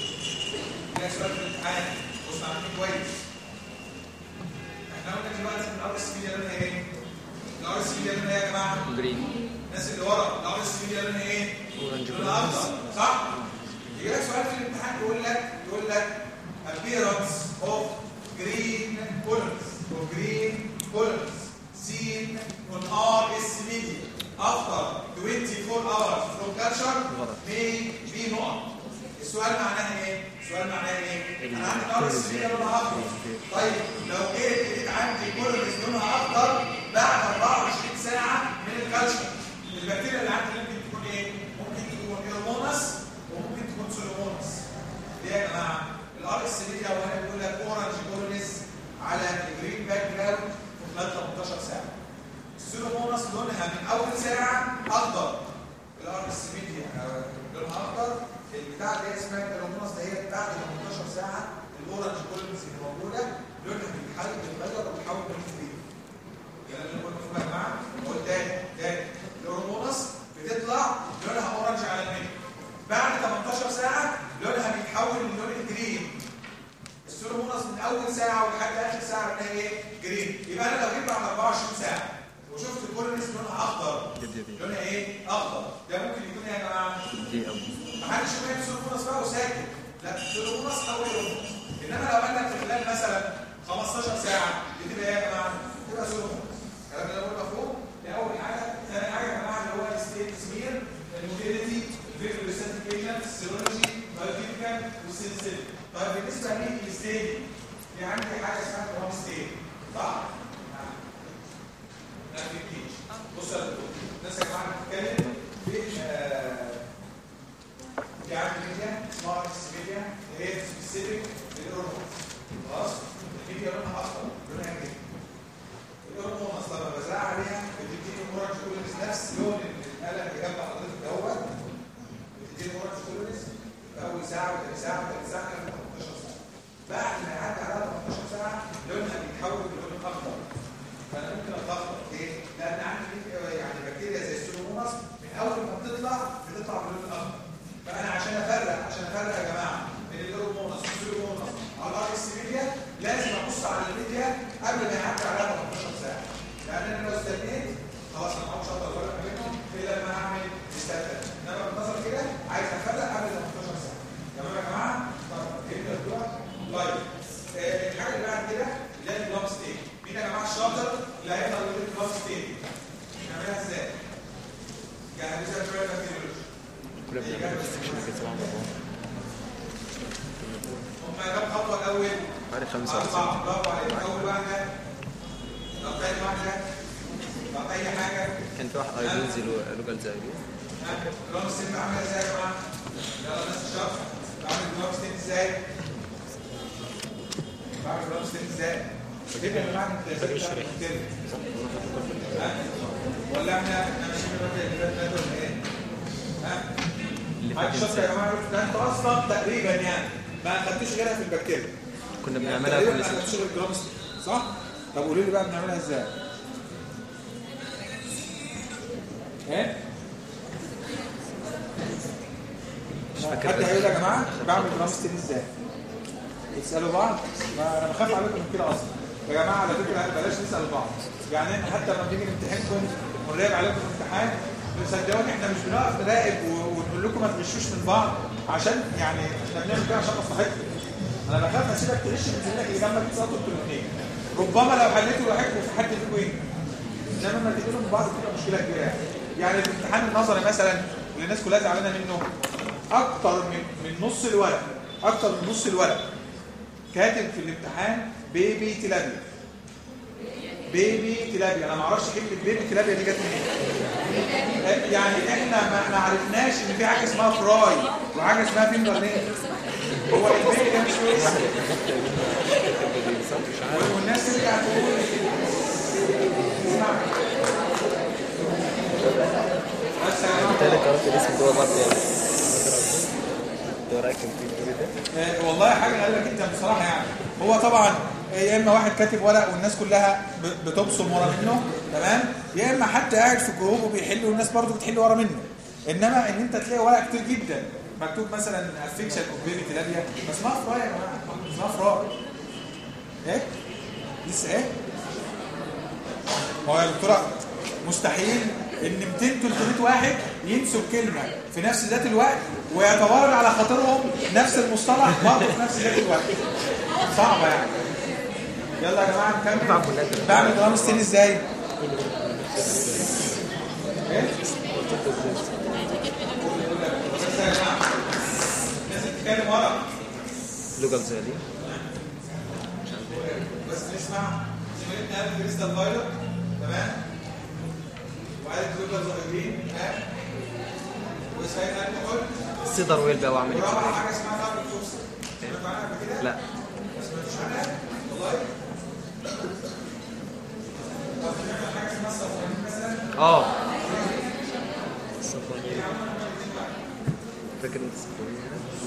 لك سؤال في الامتحان بص عاملين كويس احنا قلنا دلوقتي ان الار اس ميديا لونها ايه؟ الار اس ميديا لونها ايه يا جماعه؟ جرين الناس اللي ورا الار اس ميديا لونها ايه؟ Orange لونها اخضر صح؟ يجي لك سؤال في الامتحان يقول لك يقول لك appearance of green colors of green colors seen on RS media after 24 hours from culture may be not السؤال معناها ايه؟ السؤال معناها ايه؟ انا عندي ار اس ميديا لونها اخضر طيب لو جيت لقيت عندي كولونيز لونها اخضر بعد 24 ساعه من الكالتشر البكتيريا اللي عندي ممكن تكون ايه؟ ممكن تكون ايرمونس وممكن تكون سولومونس ليه يا جماعه؟ الار اس ميديا وهنا بيقول لك اورنج كولونيز على الجرين باك جراوند في خلال 18 ساعه السولومونس لونها من اول ساعه اخضر الار اس ميديا آه، لونها اخضر البتاع اللي هي اسمها الكالومونس ديت بعد 18 ساعه الاورنج كولونيز اللي موجوده لونها بيتحول بيتغير وبيتحول لون جديد الكلام اللي قلنا فيه يا جماعه قول تاني تاني الهرمونس بتطلع لونها اورنج على الميديا بعد 18 ساعه لونها بيتحول للون الجرين السيرومونس من اول ساعه ولحد اخر ساعه لونها ايه جرين يبقى انا لو جيت بعد 24 ساعه وشفت الكولونيس لونها اخضر لونها ايه اخضر ده ممكن يكون ايه يا جماعه دي أو محدش يفهم السيرومونس بقى وساكت لا السيرومونس او الهرمونس انما لو قال لك في خلال مثلا 15 ساعه بتبقى ايه يا جماعه؟ بتبقى سيرومونس الكلام ده قلنا فوق دي اول حاجه ثاني حاجه يا جماعه اللي هو الستيت سمير الموتيليتي الفيكتور ريسنتيفيكيشن السيرولوجي بايوكيميكال والسنسيتيف طيب بالنسبه للستيت في عندي حاجه اسمها كرام ستيت صح؟ لا في كتير بص يا دكتور الناس يا جماعه بتتكلم في آه، في عندي ميديا اسمها ارس ميديا سبيسيفيك للهرمونز خلاص الميديا لونها اخضر لونها كده الهرمون اصلا لما بزرع عليها بتديني اورنج كولونز نفس لون القلم اللي جنب حضرتك دوت بتديني اورنج كولونز في اول ساعه وثاني ساعه وثالث ساعه كده 18 ساعه بعد ما يعدي عليها 18 ساعه لونها بيتحول للون اخضر فانا ممكن اتلخبط ليه؟ لان عندي يعني بكتيريا زي السيلوموناس من اول ما بتطلع بتطلع باللون الاخضر فانا عشان افرق عشان افرق يا جماعه بين الهرموناس والسيلوموناس على الار اس ميديا لازم ابص على الميديا قبل ما يعدي عليها 18 ساعه لان انا لو استنيت خلاص انا مش هقدر افرق بينهم الا لما اعمل استنى انما بالنظر كده عايز افرق قبل 18 ساعه تمام يا جماعه؟ طب فهمنا دلوقتي؟ طيب آه، الحاجه اللي بعد كده اللي هي البلام ستيت مين يا جماعه الشاطر اللي هيقدر يقول البلام ستيت نعملها ازاي؟ يعني مثلا شويه بكتيريولوجي كنا بنعمل استكشاف كده سبع مرات هم كام خطوه الاول؟ حوالي خمسة أو أربعة برافو عليك أول واحدة طب تاني واحدة طب أي حاجة كان في واحد ايدوزي لوجال زي ها جرام ستين عاملة إزاي يا جماعة؟ يلا ناس الشرح بعمل جرام ستين إزاي؟ بعمل جرام ستين إزاي؟ كده يا جماعة أنت إزاي بتعمل كده؟ ها؟ ولا إحنا إحنا ماشيين بالراجل اللي فات فات ولا إيه؟ ها؟ اللي حد فات شاطر يا إنسان. جماعة ده أنت أصلا تقريبا يعني ما خدتوش غيرها في البكتيريا كنا يعني بنعملها تقريبا كل ما سنة خدتوش غير الجرام ستين صح؟ طب قولوا لي بقى بنعملها إزاي؟ ايه مش فاكر حد هيقول يا جماعه بعمل جرام ستين ازاي يسالوا بعض ما انا بخاف عليكم من كده اصلا يا جماعه على فكره بلاش نسال بعض يعني احنا حتى لما بنيجي نمتحنكم ونراقب عليكم في الامتحان صدقوني احنا مش بنقف نراقب و- ونقول لكم ما تغشوش من بعض عشان يعني احنا بنعمل كده عشان مصلحتكم انا بخاف اسيبك تغش من زميلك اللي جنبك تسقطوا انتوا الاثنين ربما لو حليتوا لوحدكم في حد فيكم ايه انما لما تجيبوا من بعض بتبقى مشكله كبيره يعني يعني الامتحان النظري مثلا اللي الناس كلها زعلانه منه اكتر من من نص الورق اكتر من نص الورق كاتب في الامتحان بيبي تلابيا بيبي تلابيا انا ما اعرفش كلمه بيبي تلابيا دي جت منين يعني احنا ما ما عرفناش ان في حاجه اسمها فراي وحاجه اسمها فينجر لينك هو البيبي ده مش كويس والناس ترجع تقول اسمع بس يا جماعه تاني قرأت الاسم جوه بعض يعني انت رايك في كده آه، والله حاجه غريبه جدا بصراحه يعني هو طبعا يا اما واحد كاتب ورق والناس كلها ب- بتبصم ورا منه تمام يا اما حتى قاعد في جروب وبيحل والناس برضه بتحل ورا منه انما ان انت تلاقي ورق كتير جدا مكتوب مثلا افكشن اوف بيبي تلابيا ما اسمها فراي يا جماعه اسمها فراي ايه لسه ايه ما هو يا دكتوره مستحيل ان 200 300 واحد ينسوا كلمه في نفس ذات الوقت ويتوارد على خاطرهم نفس المصطلح برضه في نفس ذات الوقت صعبه يعني يلا يا جماعه نكمل بعمل جرام ستين ازاي؟ ايه؟ بس يا جماعه لازم تتكلم ورا لوجال زي دي بس نسمع زميلتنا قبل كريستال فايلر تمام وقالت زوجة صغيرين ها وسهيل الكحول سيدر ويل بقى واعمل ورابع ايه حاجه اسمها كاربون فوكس سمعتوا عنها قبل كده؟ لا ما سمعتوش عنها؟ والله طب نعمل حاجه اسمها صفرانين مثلا اه صفانية فاكر انت صفانية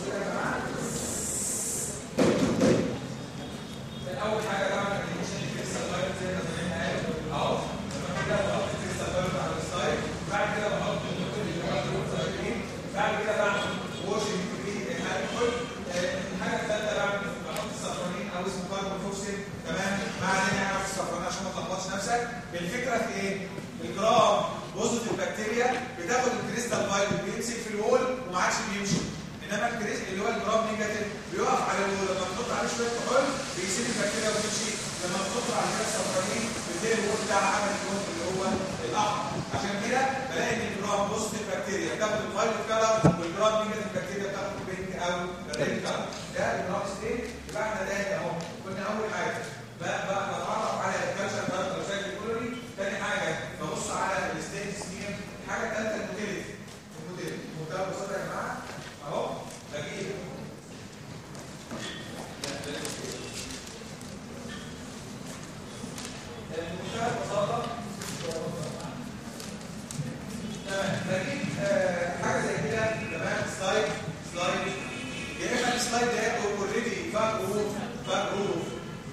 اول حاجه بعمل انيميشن كريستال فايلر زي ما زميلنا قال اهو تمام كده بحط كريستال فايلر على السلايد بعد كده بحط النقط اللي هو النقط الصغيرين بعد كده بعمل واشنج في الكحول الحاجه الثالثه بعمل بحط الصفرانين او اسمه كاربون فوكسين تمام ما علينا نعرف الصفرانين عشان ما تلخبطش نفسك الفكره في ايه؟ الجرام بوزة البكتيريا بتاخد الكريستال فايلر بيمسك في الوول وما عادش بيمشي انما الكريس اللي هو الجرام نيجاتيف بيقف على الوول لما تحط عليه شويه كحول بيسيب البكتيريا وتمشي لما تحط على كده صفرانين بتلاقي الوول بتاعها عمل اللون اللي هو الاحمر عشان كده بلاقي ان الجرام بوزيتيف بكتيريا بتاخد الفايلر كلر والجرام نيجاتيف بكتيريا بتاخد البينك او الريد كلر ده الجرام ستيت يبقى احنا ده اهو قلنا اول حاجه بقى بقى بتعرف على الكالتشر كاركتر كولوري تاني حاجه ببص على الستيت سمير الحاجه الثالثه الموتيليتي الموتيليتي بمنتهى البساطه يا جماعه اهو بجيب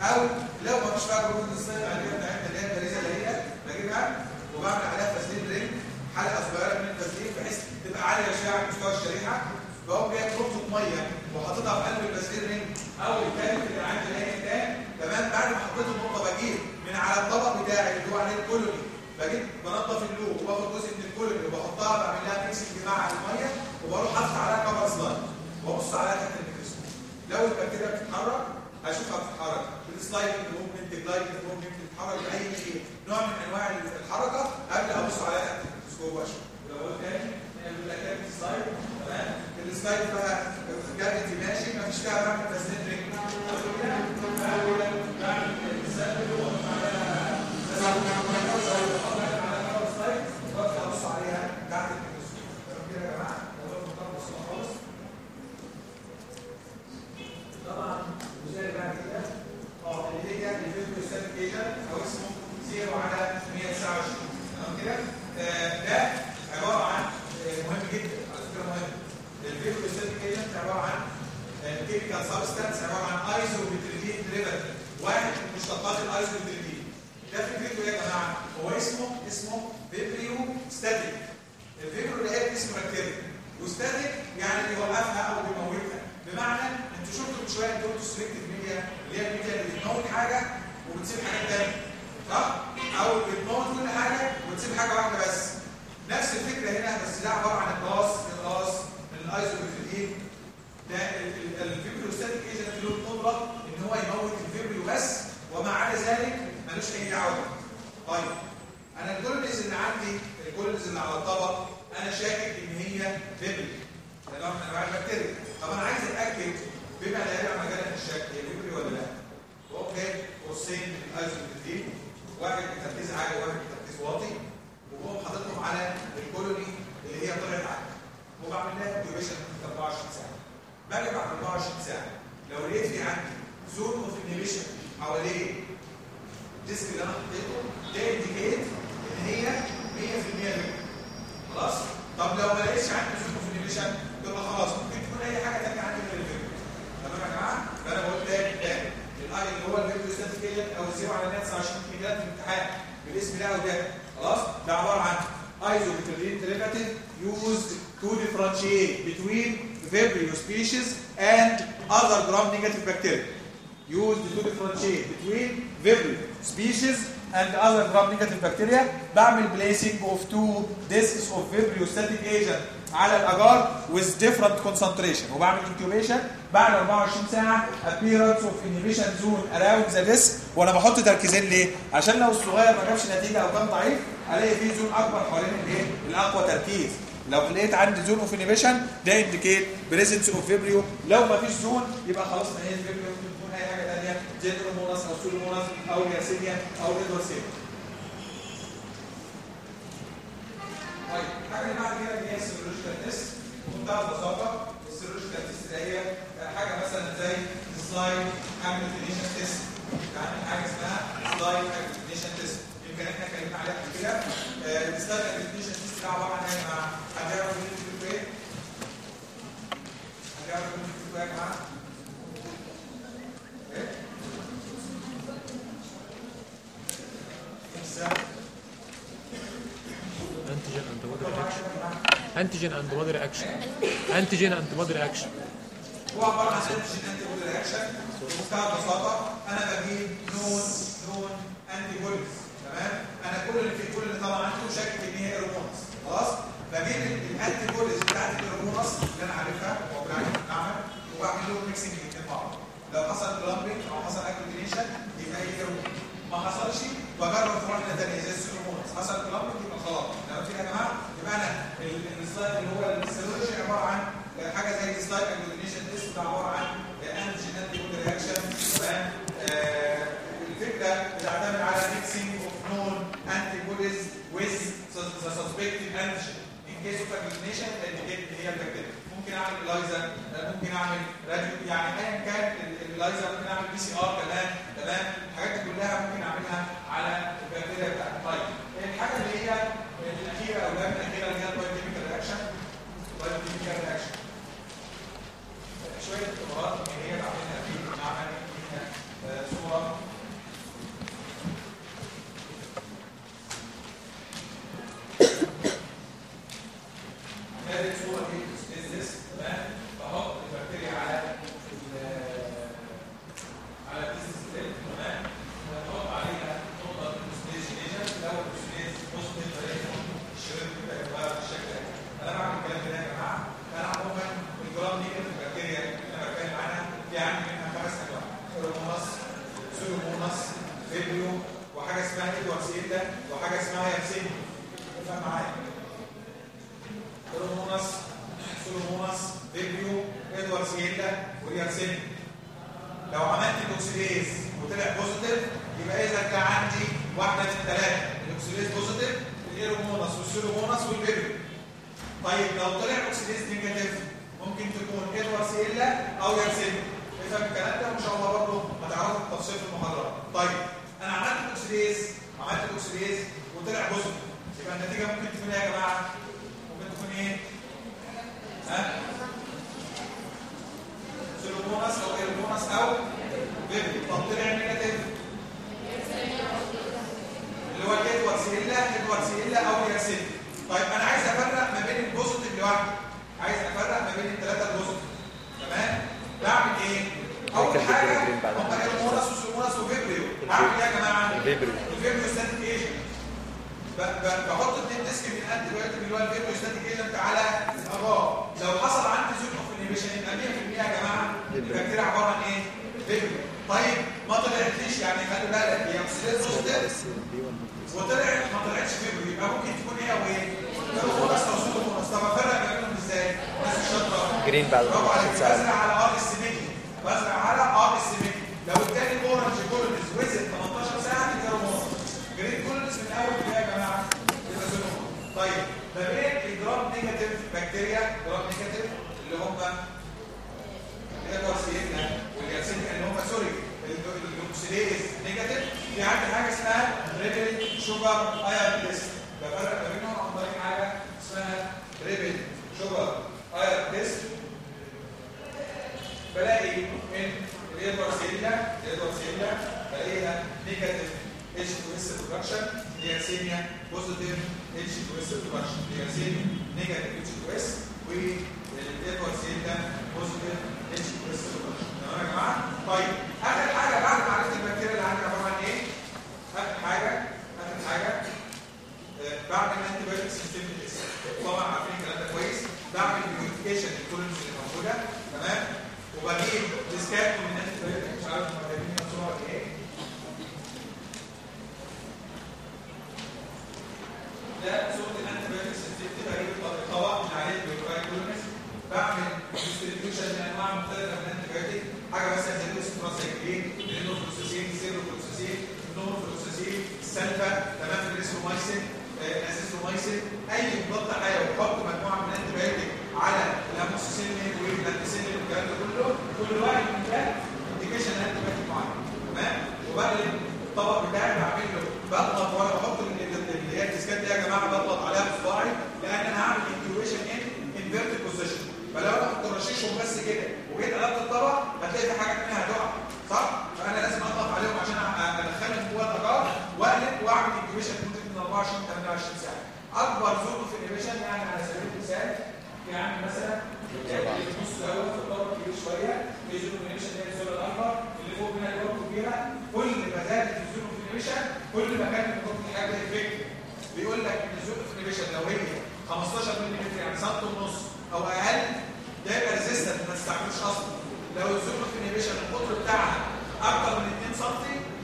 او لو ما فيش بقى بروتين ستايل العاديه بتاعتنا اللي هي الباريزه اللي هي بجيبها وبعمل عليها فازلين رينج حلقه صغيره من الفازلين بحيث تبقى عاليه شويه على مستوى الشريحه بقوم جايب نقطه ميه وحاططها في قلب الفازلين رينج او الكالب اللي عندي اللي هي التاني تمام بعد ما حطيت النقطه بجيب من على الطبق بتاعي اللي هو عليه الكولوني بجيب بنضف اللوب وباخد جزء من الكولوني وبحطها بعمل لها ميكسنج مع الميه وبروح حاطط عليها كفر سلايد وابص عليها تحت الميكروسكوب لو البكتيريا بتتحرك اشوفها بتتحرك بالسلايد موفمنت جلايد موفمنت بتتحرك باي شيء نوع من انواع الحركه قبل ابص عليها تحت الميكروسكوب واشوف ولو قلت تاني نعمل لك كام سلايد تمام السلايد بقى جابتي ماشي ما فيش فيها بعمل تسنيد رينج بعمل السلب وبحط عليها ابص عليها تحت الميكروسكوب تمام كده يا جماعه لو المطر خالص طبعا الجزء اللي بعد كده اه اللي هي الفيديو ستابيليزر او اسمه 0 على 129 تمام كده آه، ده عباره عن آه، مهم جدا على فكره مهم الفيديو ستابيليزر عباره عن كيميكال سبستانس عباره عن ايزوبيتريدين ديريفاتيف واحد من مشتقات الايزوبيتريدين ده فكرته ايه يا جماعه؟ هو اسمه اسمه فيبريو ستاتيك الفيبريو اللي هي اسم بكتيريا وستاتيك يعني بيوقفها او بيموتها بمعنى انتوا شفتوا من شويه انتوا قلتوا سلكتيف ميديا اللي هي الميديا اللي بتموت حاجه وبتسيب حاجه ثانيه صح؟ او بتموت كل حاجه وبتسيب حاجه واحده بس نفس الفكره هنا بس ده عباره عن الغاز الغاز من الايزوبيتريدين ده الفيبريوستاتيك ايجنت له القدره ان هو يموت الفيبريو بس وما عدا ذلك ملوش اي دعوه طيب انا الكولونيز اللي عندي الكولونيز اللي على الطبق انا شاكك ان هي فيبريو ده نوع من انواع البكتيريا طب انا عايز اتاكد بما لا يدع مجال الشك هي فيبريو ولا لا اوكي قوسين من الايزوبيترين واحد بتركيز عالي وواحد بتركيز واطي وبقوم حاططهم على الكولوني اللي هي طلعت عاليه وبعمل لها انكيوبيشن لمده 24 ساعه باجي بعد 24 ساعه لو لقيت في عندي زون اوف انهبيشن حواليه الديسك اللي انا حطيته ده انديكيت ان هي 100% فيبريو خلاص طب لو ما لقيتش عندي زون اوف انهبيشن يبقى خلاص ممكن تكون اي حاجه ثانيه عندي غير الفيبريو تمام يا جماعه فانا بقول تاني تاني الاي اللي هو الفيبريو ستاتيك او الزيرو على 129 ملي جرام في الامتحان بالاسم ده وده خلاص ده عباره عن isobutyryl derivative used to differentiate between Vibrio species and other gram-negative bacteria. Used to differentiate between Vibrio species and other gram-negative bacteria. بعمل placing of two discs of Vibrio static agent على الأجار with different concentration وبعمل incubation بعد 24 ساعة appearance of inhibition zone around the disc وأنا بحط تركيزين ليه؟ عشان لو الصغير ما جابش نتيجة أو كان ضعيف الاقي فيه زون اكبر حوالين الايه الاقوى تركيز لو لقيت عندي زون اوف انيبيشن ده انديكيت بريزنس اوف فيبريو لو ما فيش زون يبقى خلاص ما هي الفيبريو ممكن تكون اي حاجه ثانيه زي الهرموناس او سولوموناس او الياسينيا او الادوارسينيا طيب الحاجه اللي بعد كده اللي هي السيرولوجيكال تيست بمنتهى البساطه السيرولوجيكال تيست اللي هي حاجه مثلا زي سلايد اجلوتينيشن تيست يعني حاجه اسمها سلايد اجلوتينيشن تيست يمكن احنا اتكلمنا عليها قبل كده السلايد اجلوتينيشن تيست ده عباره عن ايه يا جماعه؟ حد يعرف مين بيكتب ايه؟ حد يعرف مين بيكتب ايه يا جماعه؟ ايه؟ انتيجين انتي بودي رياكشن انتيجين انتي بودي رياكشن انتيجين انتي بودي رياكشن هو عباره عن انتيجين انتي بودي رياكشن بمنتهى البساطه انا بجيب نون نون انتي بوديز تمام انا كل اللي في كل اللي طبعا عندي شاكك ان هي هرمونز خلاص بجيب الانتي بوديز بتاعت الهرمونز اللي انا عارفها وبعمل معمل وبعمل لهم ميكسنج الاثنين مع بعض لو حصل كلامبينج او حصل اكتيفيشن يبقى هي هرمون ما حصلش بجرب في واحده ثانيه زي السيرومونز حصل كلامبينج يبقى خلاص تمام كده يا جماعه يبقى انا السلايد اللي هو السيرولوجي عباره عن حاجه زي السلايد اكتيفيشن تيست ده عباره عن انتيجين انتي بودي رياكشن تمام الفكره بتعتمد على mixing of known antibodies with the suspected antigen in case of agglutination indicate ان هي البكتيريا ممكن اعمل الايزا ممكن اعمل راديو يعني ايا كان الايزا ممكن اعمل بي سي ار كمان تمام الحاجات دي كلها ممكن اعملها على البكتيريا بتاعتي طيب الحاجه اللي هي الاخيره او الجامعه الاخيره اللي هي البايوكيميكال رياكشن البايوكيميكال رياكشن شويه اختبارات اللي هي بعملها في معمل فيها صوره سولوموناس فيبريو ادوارد سييلا وريارسين لو عملت الاكسيديز وطلع بوزيتيف يبقى اذا كان عندي واحده من الثلاثه الاكسيديز بوزيتيف الايروموناس والسولوموناس والفيبريو طيب لو طلع اكسيديز نيجاتيف ممكن تكون ادوارد سييلا او يارسين افهم الكلام ده وان شاء الله برضه هتعرفوا التفصيل في المحاضره طيب انا عملت الاكسيديز عملت الاكسيديز وطلع بوزيتيف يبقى النتيجه ممكن تكون ايه يا جماعه ممكن تكون ايه ها سيلوموناس او ايروموناس او فيبري طب طلع نيجاتيف اللي هو الادوارد سيلا ادوارد سيلا او ياسين طيب انا عايز افرق ما بين البوزيتيف لوحده عايز افرق ما بين الثلاثه البوزيتيف تمام بعمل ايه اول حاجه هم ايروموناس وسيلوموناس وفيبريو اعمل ايه يا جماعه الفيبريو الفيبريو ستاتيك ايجنت بحط اثنين ديسك من الانتي بايوتيك اللي هو الفيبريو ستاتيك ايجنت على الاغار لو حصل عندي زون اوف انيبيشن يبقى 100% يا جماعه البكتيريا عباره عن ايه؟ فيبريو طيب ما طلعتليش يعني خلي بالك هي اوكسيديز بوزيتيف وطلعت ما طلعتش فيبريو يبقى ممكن تكون ايه او ايه؟ سيلوموناس او سيلوموناس طب افرق ما بينهم ازاي؟ ناس الشاطره جرين بعد برافو عليك 24 ساعة. بزرع على ار اس ميكي بزرع على ار اس ميكي لو اداني اورنج كولونز ويزن 18 ساعه تبقى هرمون جرين كولونز من اول كده يا جماعه يبقى سيلومون طيب ما بين الجرام نيجاتيف بكتيريا جرام نيجاتيف اللي هم الادوارسينا والياسين اللي هم سوري الاوكسيديز نيجاتيف في عندي حاجه اسمها ريبل شوجر اير تيست بفرق ما بينهم عن طريق حاجه اسمها ريبل شوجر اير تيست بلاقي ان الادوارسينا الادوارسينا بلاقيها نيجاتيف اتش 2 اس برودكشن الياسينيا بوزيتيف اتش 2 اس برودكشن الياسينيا نيجاتيف اتش 2 اس والادوارسينا بوزيتيف اتش 2 اس برودكشن تمام يا جماعه طيب اخر حاجه بعد ما عرفت البكتيريا اللي عندي عباره عن ايه اخر حاجه اخر حاجه آه، بعمل انتي بايوتيك سيستم طبعا عارفين الكلام ده كويس بعمل موديفيكيشن للكولونز اللي موجوده تمام وبجيب ديسكات من انتي بايوتيك مش عارف هم جايبين مصنوع قد ايه ده صوره الانتي بايوتيك سيستم بجيب الطبق اللي عليه البيوتيك كولونز بعمل ديستريبيوشن لانواع مختلفه من الانتي بايوتيك حاجه مثلا زي الاستراسايكلين النوفلوكساسين السيروفلوكساسين النوفلوكساسين السلفا تمام الاسرومايسين الاسيثرومايسين اي مضاد حيوي بحط مجموعه من الانتي بايوتيك على الاموكسيسيلين والانتيسيلين والكلام ده كله كل واحد من ده انديكيشن انتي بايوتيك معين تمام وبقلب الطبق بتاعي بعمل له بضغط وانا بحط ال- ال- اللي هي الديسكات دي يا جماعه بضغط عليها بصباعي لان انا هعمل انكيوبيشن ان انفيرتد بوزيشن فلو انا كنت رشيشهم بس كده وجيت قلبت الطبق هتلاقي في حاجه منها هتقع صح؟ فانا لازم اضغط عليهم عشان أ- ادخلهم جوه الاجار واقلب واعمل انكيوبيشن لمده من 24 ل 28 ساعه. اكبر زون في الانيبيشن يعني على سبيل المثال يعني مثلا اللي في النص الاول في الطبق كبير شويه في زون انيبيشن اللي هي الزون الاكبر اللي فوق منها الجوه كبيره كل ما زادت الزون في الانيبيشن كل ما كان الجوه الحاجه افكتيف بيقول لك ان الزون في الانيبيشن لو هي 15 ملم يعني سنتي ونص او اقل ده يبقى ريزيستنت ما تستعملوش اصلا لو الزون في الانيبيشن القطر بتاعها اكتر من 2 سم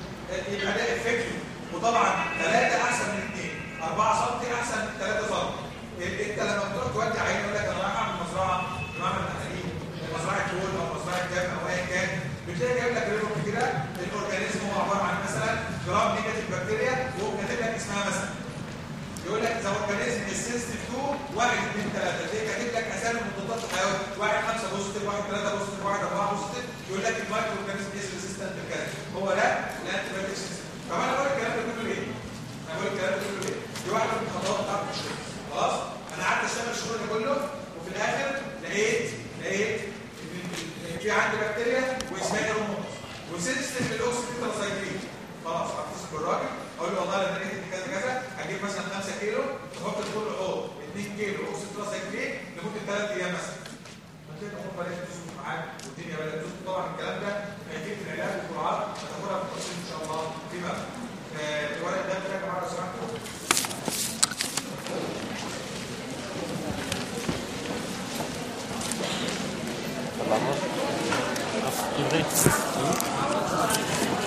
يبقى ده افكتيف وطبعا 3 احسن من 2 4 سم احسن من 3 سم انت لما بتروح تودي عين يقول لك انا رايح اعمل مزرعه بمعنى التحاليل مزرعه فول او مزرعه دم او ايا كان بتلاقي جايب لك ريبورت كده الاورجانيزم هو عباره عن مثلا جرام نيجاتيف بكتيريا وهو كاتب لك اسمها مثلا يقول لك ذا اورجانيزم از سنسيتيف تو 1 2 3 تلاقيه كاتب لك اسامي المضادات الحيويه واحد 5 بوزيتيف واحد 3 بوزيتيف واحد 4 بوزيتيف يقول لك المايكرو اورجانيزم از ريزيستنت لكذا هو ده الانتي بايوتيك سيستم طب انا بقول الكلام ده كله ليه؟ انا بقول الكلام ده كله ليه؟ دي واحده من الخطوات بتاعت الشغل خلاص؟ انا قعدت اشتغل الشغل ده كله وفي الاخر لقيت لقيت إن- إن في عندي بكتيريا واسمها ايرومونس وسيستم الاوكسيتيتراسايكلين خلاص هتصل بالراجل اقول له والله انا لقيت كذا كذا هجيب مثلا 5 كيلو تحط في كل حوض 2 كيلو اوكسيتراسايكلين لمده 3 ايام مثلا هتلاقي الامور بدات تظبط معاك والدنيا بدات تظبط طبعا الكلام ده هيجيب في العلاج والجرعات هتاخدها بالتفصيل ان شاء الله فيما بعد. آه، الورق ده كده يا جماعه لو سمحتوا طلعنا لغايه